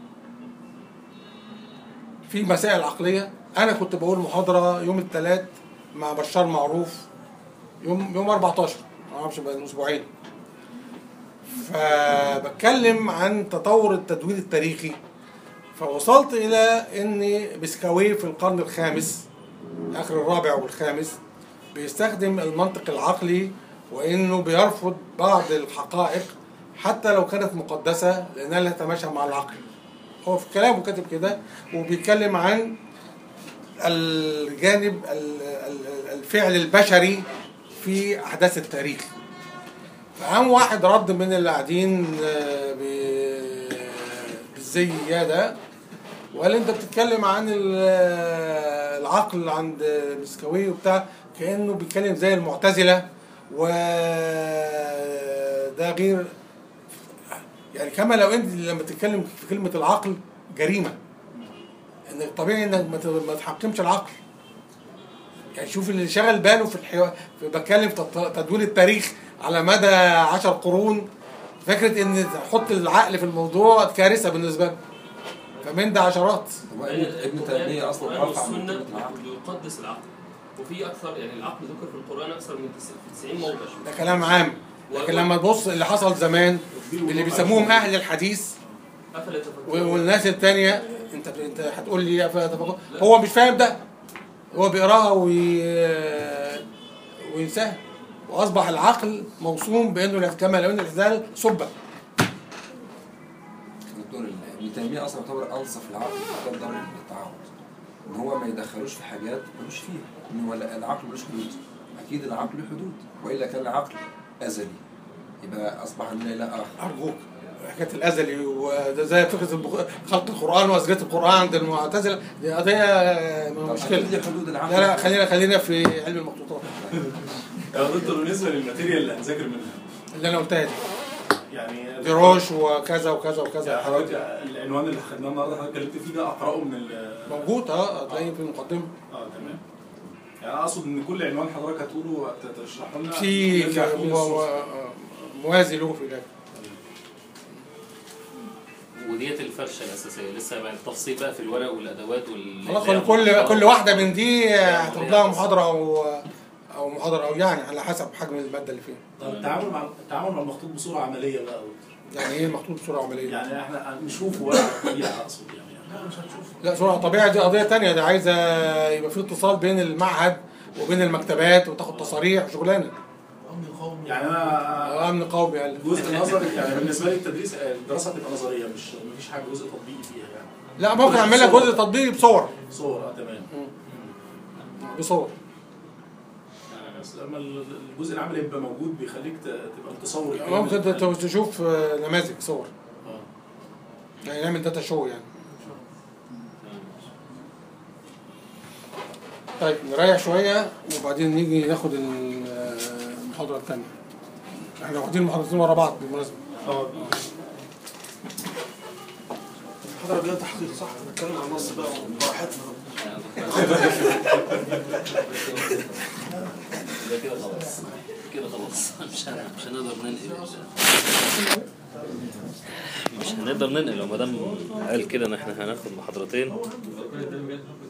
Speaker 1: في مسائل عقليه انا كنت بقول محاضره يوم الثلاث مع بشار معروف يوم يوم 14 ما اعرفش بقى من اسبوعين فبتكلم عن تطور التدوين التاريخي فوصلت الى ان بسكاويه في القرن الخامس اخر الرابع والخامس بيستخدم المنطق العقلي وانه بيرفض بعض الحقائق حتى لو كانت مقدسه لانها لا تتماشى مع العقل هو في كلامه كاتب كده وبيتكلم عن الجانب ال- ال- الفعل البشري في احداث التاريخ فقام واحد رد من اللي قاعدين آه، ب- بالزي ده وقال انت بتتكلم عن ال- العقل عند مسكوي وبتاع كانه بيتكلم زي المعتزله وده غير يعني كما لو انت لما تتكلم في كلمه العقل جريمه ان الطبيعي انك ما ت- ما تحكمش العقل يعني شوف اللي شغل باله في الحوار بتكلم في تط- تدوير التاريخ على مدى عشر قرون فكره ان تحط العقل في الموضوع كارثه بالنسبه له فمن ده عشرات
Speaker 2: هو ابن ابن تيميه اصلا
Speaker 7: القرآن
Speaker 2: رفع من
Speaker 7: والسنة
Speaker 2: قيمة العقل
Speaker 7: يقدس العقل وفي أكثر يعني العقل ذكر في القرآن أكثر من 90 موضع
Speaker 1: ده كلام عام لكن لما تبص اللي حصل زمان اللي بيسموهم اهل الحديث
Speaker 7: أفلا
Speaker 1: و-
Speaker 7: يتفكرون
Speaker 1: والناس التانية انت انت هتقول لي أفلا يتفكرون؟ هو مش فاهم ده هو بيقراها وي... وينساها واصبح العقل موصوم بانه كما لو ان الاعتزال سبه
Speaker 2: دور ال- ابن تيميه اصلا يعتبر انصف العقل في كتاب دار التعارض ان هو ما يدخلوش في حاجات ملوش فيها ان هو العقل ملوش حدود اكيد العقل له حدود والا كان العقل ازلي يبقى اصبح عندنا اله اخر
Speaker 1: ارجوك حكايه الازلي وده زي فكره البخ- خلق القران واسجاد القران عند المعتزله دي قضيه
Speaker 2: طب
Speaker 1: مشكله
Speaker 2: أكيد ليه حدود العقل
Speaker 1: لا لا خلينا خلينا في علم المخطوطات
Speaker 5: يا دكتور بالنسبه للماتيريال اللي هنذاكر منها
Speaker 1: اللي انا قلتها دي
Speaker 5: يعني
Speaker 1: ديروش وكذا وكذا وكذا
Speaker 5: يعني حضرتك العنوان اللي خدناه النهارده حضرتك اتكلمت فيه ده اقراه من ال
Speaker 1: موجود اه هتلاقيه في المقدمه
Speaker 5: اه تمام يعني انا اقصد ان كل عنوان حضرتك هتقوله هت- تشرحه لنا
Speaker 1: في
Speaker 5: نرجع فيه
Speaker 1: مو-
Speaker 5: للسورس.
Speaker 1: موازي له في ذلك
Speaker 3: وديت الفرشه الاساسيه لسه بقى التفصيل بقى في الورق والادوات وال
Speaker 1: خلاص كل كل واحده من دي هتاخد لها محاضره او او محاضره او يعني على حسب حجم الماده اللي فيها
Speaker 5: طب التعامل مع التعامل مع المخطوط بصوره عمليه بقى
Speaker 1: يعني ايه المخطوط بصوره عمليه
Speaker 5: يعني احنا نشوفه بقى على الطبيعه اقصد يعني
Speaker 6: لا مش هتشوفه
Speaker 1: لا صورة طبيعة دي قضية تانية ده عايزة يبقى في اتصال بين المعهد وبين المكتبات وتاخد تصاريح شغلانة
Speaker 6: امن قومي
Speaker 5: يعني انا
Speaker 1: أمن قومي قال
Speaker 5: جزء نظري يعني بالنسبه لي التدريس الدراسه تبقى نظريه مش مفيش حاجه جزء تطبيقي فيها يعني
Speaker 1: لا ممكن أعمل لك جزء تطبيقي بصور
Speaker 5: صور اه تمام
Speaker 1: بصور
Speaker 5: يعني بس لما الجزء العملي يبقى موجود بيخليك ت- تبقى التصور الكامل.
Speaker 1: ممكن ت- تشوف آه، نماذج صور
Speaker 5: آه.
Speaker 1: يعني نعمل داتا شو يعني طيب نريح شوية وبعدين نيجي ناخد ال- آه، المحاضرة التانية احنا واخدين المحاضرتين ورا بعض بالمناسبة
Speaker 5: اه
Speaker 6: المحاضره الجايه تحقيق صح نتكلم عن النص بقى براحتنا
Speaker 3: ده كده خلاص كده خلاص مش هن- مش هنقدر ننقل مش هنقدر ننقل لو ما دام قال كده ان احنا هناخد محاضرتين